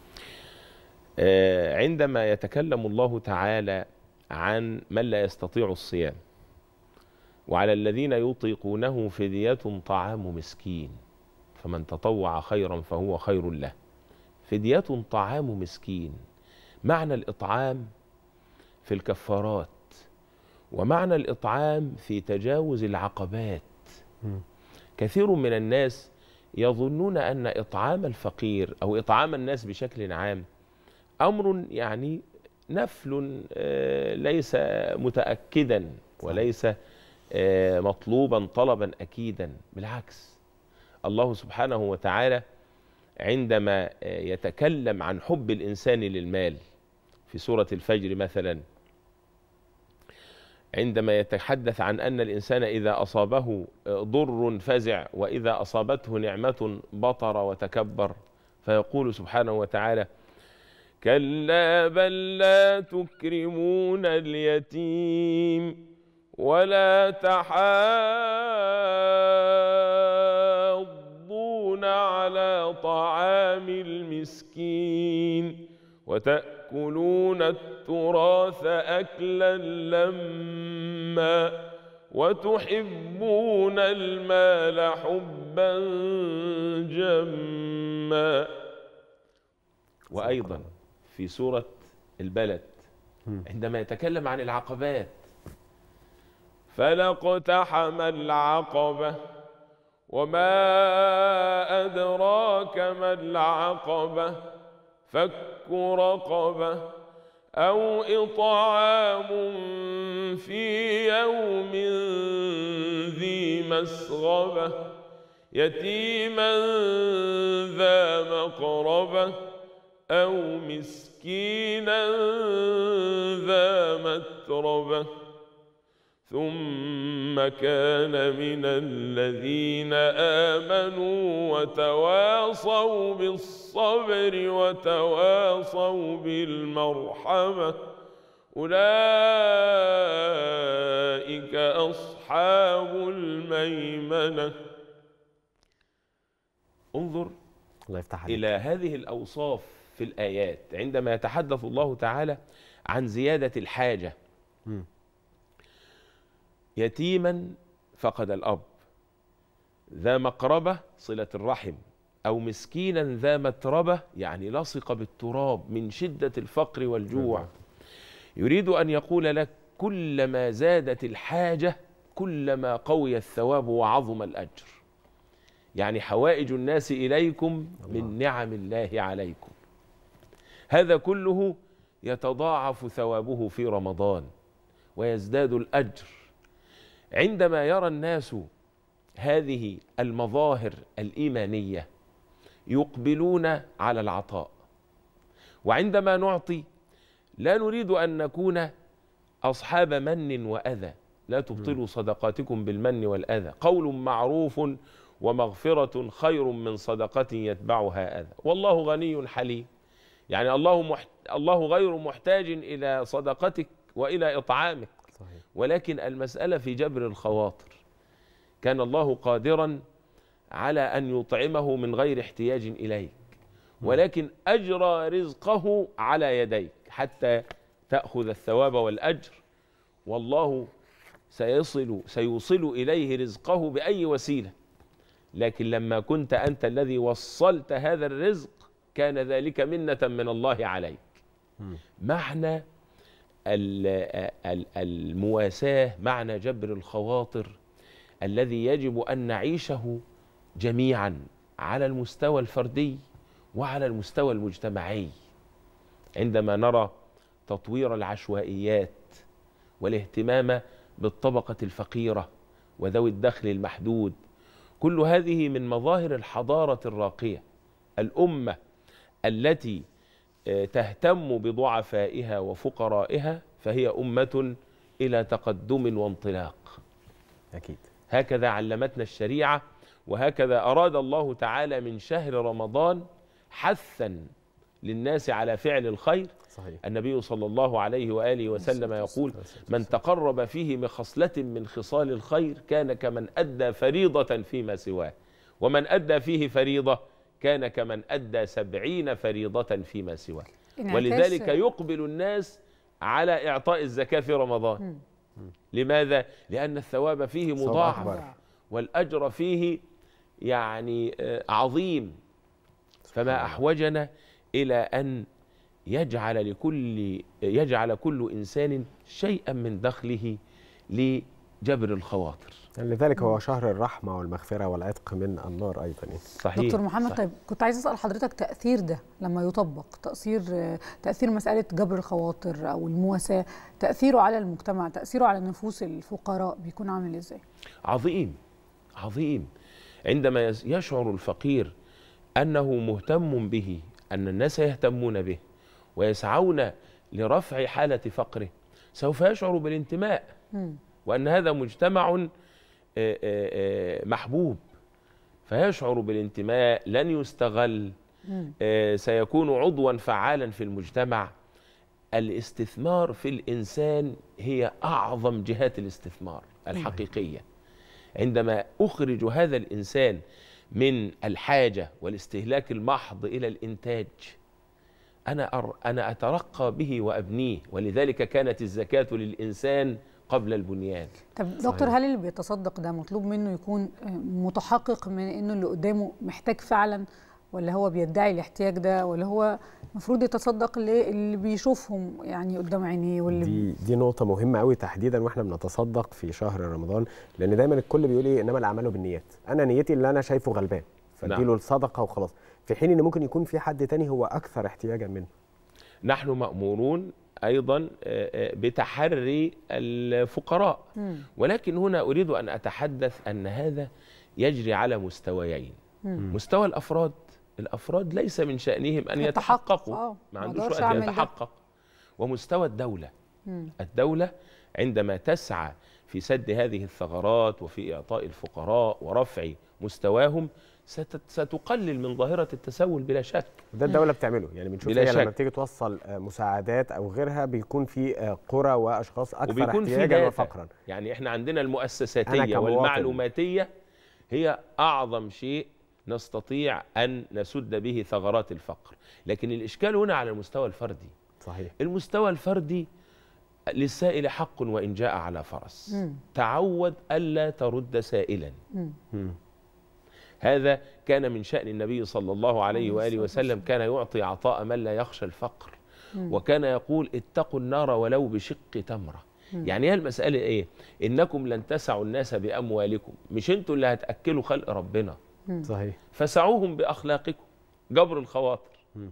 آه، عندما يتكلم الله تعالى عن من لا يستطيع الصيام وعلى الذين يطيقونه فدية طعام مسكين فمن تطوع خيرا فهو خير له فدية طعام مسكين معنى الإطعام في الكفارات ومعنى الإطعام في تجاوز العقبات كثير من الناس يظنون أن إطعام الفقير أو إطعام الناس بشكل عام أمر يعني نفل آه، ليس متأكدا وليس آه، مطلوبا طلبا أكيدا بالعكس الله سبحانه وتعالى عندما آه، يتكلم عن حب الإنسان للمال في سورة الفجر مثلا عندما يتحدث عن أن الإنسان إذا أصابه آه، ضر فزع وإذا أصابته نعمة بطر وتكبر فيقول سبحانه وتعالى كلا بل لا تكرمون اليتيم ولا تحاضون على طعام المسكين وتأكلون التراث أكلا لما وتحبون المال حبا جما وأيضا في سورة البلد عندما يتكلم عن العقبات فلا اقتحم العقبة وما أدراك ما العقبة فك رقبة أو إطعام في يوم ذي مسغبة يتيما ذا مقربة أو مسكينا ذا متربة ثم كان من الذين آمنوا وتواصوا بالصبر وتواصوا بالمرحمة أولئك أصحاب الميمنة انظر الله يفتح عليك إلى هذه الأوصاف في الآيات عندما يتحدث الله تعالى عن زيادة الحاجة مم. يتيما فقد الأب ذا مقربة صلة الرحم أو مسكينا ذا متربة يعني لصق بالتراب من شدة الفقر والجوع يريد أن يقول لك كلما زادت الحاجة كلما قوي الثواب وعظم الأجر يعني حوائج الناس إليكم من نعم الله عليكم هذا كله يتضاعف ثوابه في رمضان ويزداد الأجر عندما يرى الناس هذه المظاهر الإيمانية يقبلون على العطاء وعندما نعطي لا نريد أن نكون أصحاب من وأذى لا تبطلوا صدقاتكم بالمن والأذى قول معروف ومغفرة خير من صدقة يتبعها أذى والله غني حليم يعني الله محت... الله غير محتاج إلى صدقتك وإلى إطعامك صحيح. ولكن المسألة في جبر الخواطر كان الله قادرا على أن يطعمه من غير احتياج إليك ولكن أجرى رزقه على يديك حتى تأخذ الثواب والأجر والله سيصل سيوصل إليه رزقه بأي وسيلة لكن لما كنت أنت الذي وصلت هذا الرزق كان ذلك منة من الله عليك معنى ال- ال- المواساة معنى جبر الخواطر الذي يجب أن نعيشه جميعا على المستوى الفردي وعلى المستوى المجتمعي عندما نرى تطوير العشوائيات والاهتمام بالطبقة الفقيرة وذوي الدخل المحدود كل هذه من مظاهر الحضارة الراقية الأمة التي آه، تهتم بضعفائها وفقرائها فهي أمة إلى تقدم وانطلاق أكيد هكذا علمتنا الشريعة وهكذا أراد الله تعالى من شهر رمضان حثا للناس على فعل الخير صحيح النبي صلى الله عليه وآله وسلم يقول من تقرب فيه بخصلة من خصال الخير كان كمن أدى فريضة فيما سواه ومن أدى فيه فريضة كان كمن أدى سبعين فريضة فيما سواه انعكاس- ولذلك يقبل الناس على إعطاء الزكاة في رمضان لماذا؟ لأن الثواب فيه ثواب مضاعف أكبر. والأجر فيه يعني آه، عظيم فما أحوجنا إلى أن يجعل لكل يجعل كل إنسان شيئا من دخله لجبر الخواطر لذلك هو شهر الرحمة والمغفرة والعتق من النار أيضا يعني. صحيح دكتور محمد صحيح. طيب كنت عايز اسال حضرتك تاثير ده لما يطبق تاثير تاثير مساله جبر الخواطر او المواساه تاثيره على المجتمع تاثيره على نفوس الفقراء بيكون عامل ازاي عظيم عظيم عندما يس- يشعر الفقير أنه مهتم به أن الناس يهتمون به ويسعون لرفع حالة فقره سوف يشعر بالانتماء مم. وأن هذا مجتمع آه، آه، آه، محبوب فيشعر بالانتماء لن يستغل مم. آه، سيكون عضوا فعالا في المجتمع الاستثمار في الإنسان هي أعظم جهات الاستثمار الحقيقية عندما أخرج هذا الإنسان من الحاجة والاستهلاك المحض إلى الإنتاج أنا أر أنا أترقى به وأبنيه ولذلك كانت الزكاة للإنسان قبل البنيان طب دكتور هل اللي بيتصدق ده مطلوب منه يكون آه، متحقق من انه اللي قدامه محتاج فعلا ولا هو بيدعي الاحتياج ده ولا هو المفروض يتصدق اللي بيشوفهم يعني قدام عينيه واللي دي دي نقطة مهمة قوي تحديدا واحنا بنتصدق في شهر رمضان لأن دايما الكل بيقول ايه انما الأعمال بالنيات، أنا نيتي اللي أنا شايفه غلبان فاديله نعم. الصدقة وخلاص، في حين إن ممكن يكون في حد تاني هو أكثر احتياجا منه. نحن مأمورون أيضا آه، آه، بتحري الفقراء مم. ولكن هنا أريد أن أتحدث أن هذا يجري على مستويين مم. مستوى الأفراد الافراد ليس من شانهم ان يتحقق. يتحققوا آه، ما ما عندوش أقدرش وقت أعمل ده. يتحقق ومستوى الدوله مم. الدولة عندما تسعى في سد هذه الثغرات وفي إعطاء الفقراء ورفع مستواهم ست- ستقلل من ظاهرة التسول بلا شك ده الدوله بتعمله يعني بنشوف بلا هي لما شك. بتيجي توصل آه، مساعدات او غيرها بيكون في آه، قرى واشخاص اكثر وبيكون في احتياجا داتا وفقرا يعني احنا عندنا أنا المؤسساتية كمواطن. والمعلوماتية هي أعظم شيء نستطيع أن نسد به ثغرات الفقر لكن الإشكال هنا على المستوى الفردي صحيح المستوى الفردي للسائل حق وإن جاء على فرس مم. تعود ألا ترد سائلا مم. هذا كان من شأن النبي صلى الله عليه عليه وآله الصلاة وسلم كان يعطي عطاء من لا يخشى الفقر مم. وكان يقول اتقوا النار ولو بشق تمرة مم. يعني هي المسألة إيه إنكم لن تسعوا الناس بأموالكم مش أنتوا اللي هتأكلوا خلق ربنا مم. صحيح فسعوهم بأخلاقكم جبر الخواطر مم.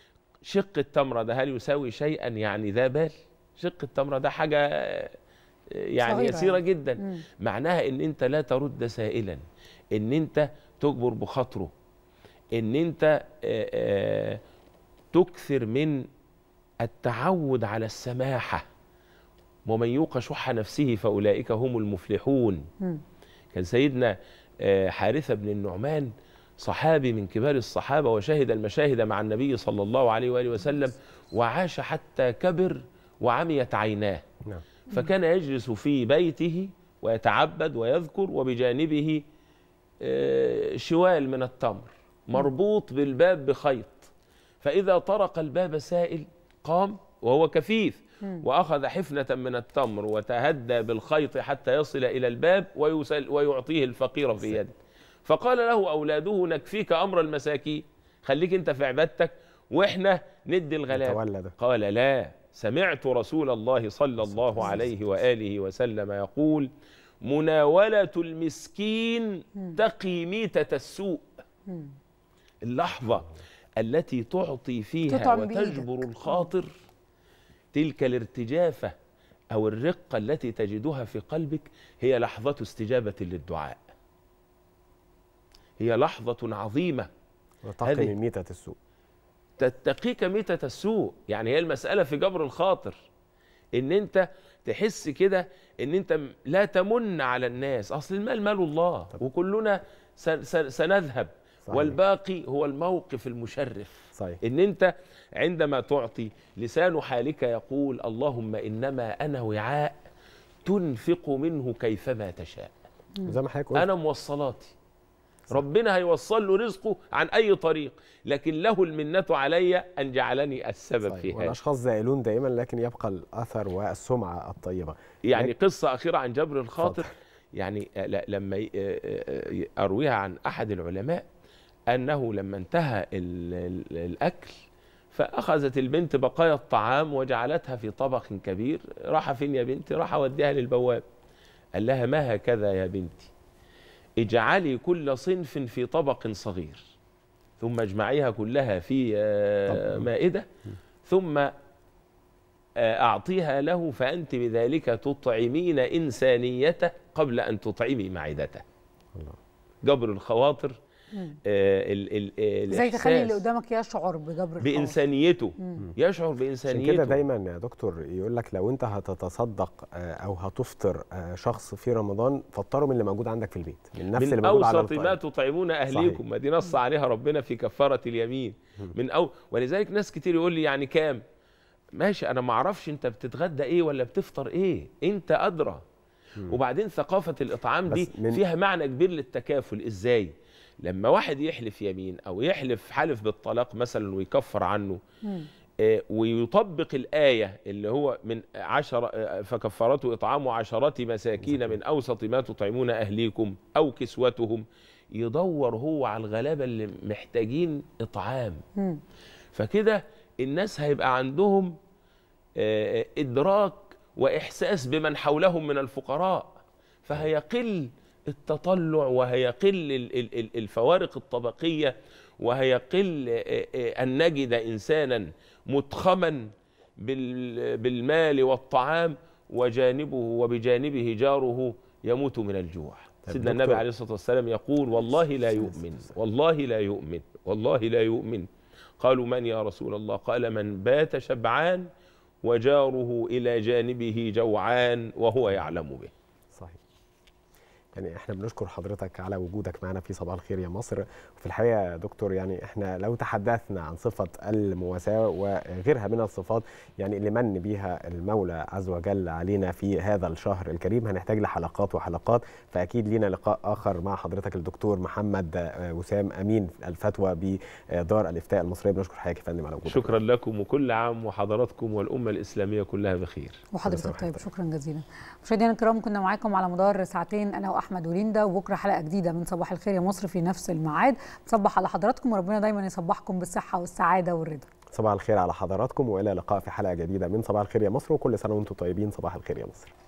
شق التمرة ده هل يساوي شيئا يعني ذا بال شق التمرة ده حاجة آه، يعني صغيرة يسيرة يعني. جدا مم. معناها ان انت لا ترد سائلا ان انت تجبر بخاطره ان انت آه، آه، تكثر من التعود على السماحة ومن يوق شح نفسه فأولئك هم المفلحون مم. كان سيدنا آه، حارثة بن النعمان صحابي من كبار الصحابة وشهد المشاهد مع النبي صلى الله عليه وآله وسلم وعاش حتى كبر وعميت عيناه نعم فكان يجلس في بيته ويتعبد ويذكر وبجانبه آه، شوال من التمر مربوط بالباب بخيط فإذا طرق الباب سائل قام وهو كفيف مم. وأخذ حفنة من التمر وتهدى بالخيط حتى يصل إلى الباب ويسل ويعطيه الفقير في يده فقال له أولاده نكفيك أمر المساكين خليك أنت في عبادتك وإحنا ندي الغلابة نتولى ده. قال لا سمعت رسول الله صلى الله عليه وآله وسلم يقول مناولة المسكين تقي ميتة السوء مم. اللحظة التي تعطي فيها تطعم بإيدك. وتجبر الخاطر تلك الارتجافة أو الرقة التي تجدها في قلبك هي لحظة استجابة للدعاء هي لحظة عظيمة وتقي هذه- من ميتة السوء تتقيك ميتة السوء يعني هي المسألة في جبر الخاطر ان انت تحس كده ان انت م- لا تمن على الناس اصل المال مال الله وكلنا س- س- سنذهب صحيح. والباقي هو الموقف المشرف صحيح ان انت عندما تعطي لسان حالك يقول اللهم انما انا وعاء تنفق منه كيفما تشاء زي ما حضرتك قلت انا موصلاتي ربنا هيوصل له رزقه عن اي طريق لكن له المنه علي ان جعلني السبب صحيح. في هذا والاشخاص زائلون دائما لكن يبقى الاثر والسمعه الطيبه يعني لكن- قصه اخيره عن جبر الخاطر يعني آه، لا- لما ي- آه، آه، ارويها عن احد العلماء انه لما انتهى ال- ال- الاكل فاخذت البنت بقايا الطعام وجعلتها في طبق كبير راح فين يا بنتي راح اوديها للبواب قال لها ما هكذا يا بنتي اجعلي كل صنف في طبق صغير ثم اجمعيها كلها في آه، مائده ثم آه، أعطيها له فأنت بذلك تطعمين إنسانيته قبل أن تطعمي معدته جبر الخواطر مم. آه، ال ال ال ازاي تخلي اللي الإحساس قدامك يشعر بجبر الخواطر. بإنسانيته مم. يشعر عشان كده بإنسانيته دايما يا دكتور يقول لك لو انت هتتصدق آه، او هتفطر آه، شخص في رمضان فطره من اللي موجود عندك في البيت من نفس من اللي موجود على أوسط ما الطعام تطعمون أهليكم ما دي نص عليها ربنا في كفارة اليمين من أو ولذلك ناس كتير يقول لي يعني كام ماشي أنا ما أعرفش أنت بتتغدى إيه ولا بتفطر إيه أنت أدرى وبعدين ثقافة الإطعام دي بس من- فيها معنى كبير للتكافل إزاي لما واحد يحلف يمين أو يحلف حلف بالطلاق مثلا ويكفر عنه مم. آه، ويطبق الآية اللي هو من عشر آه، فكفرته إطعام عشرة مساكين من أوسط ما تطعمون أهليكم أو كسوتهم يدور هو على الغلابة اللي محتاجين إطعام مم. فكده الناس هيبقى عندهم آه، إدراك وإحساس بمن حولهم من الفقراء فهيقل التطلع وهيقل ال- ال- ال- الفوارق الطبقية وهيقل آه، آه، أن نجد إنسانا متخما بال- بالمال والطعام وجانبه وبجانبه جاره يموت من الجوع سيدنا النبي عليه الصلاه والسلام يقول والله لا يؤمن والله لا يؤمن والله لا يؤمن قالوا من يا رسول الله قال من بات شبعان وجاره الى جانبه جوعان وهو يعلم به صحيح يعني احنا بنشكر حضرتك على وجودك معنا في صباح الخير يا مصر وفي الحقيقه يا دكتور يعني احنا لو تحدثنا عن صفه المواساه وغيرها من الصفات يعني اللي من بيها المولى عز وجل علينا في هذا الشهر الكريم هنحتاج لحلقات وحلقات فاكيد لينا لقاء اخر مع حضرتك الدكتور محمد وسام امين الفتوى بدار الافتاء المصريه بنشكر حضرتك يا فندم على وجودك شكرا لكم وكل عام وحضراتكم والامه الاسلاميه كلها بخير وحضرتك طيب شكرا جزيلا مشاهدينا الكرام كنا معاكم على مدار ساعتين انا واحمد وليندا وبكره حلقه جديده من صباح الخير يا مصر في نفس الميعاد بصبح على حضراتكم وربنا دايما يصبحكم بالصحه والسعاده والرضا صباح الخير على حضراتكم والى لقاء في حلقه جديده من صباح الخير يا مصر وكل سنه وانتم طيبين صباح الخير يا مصر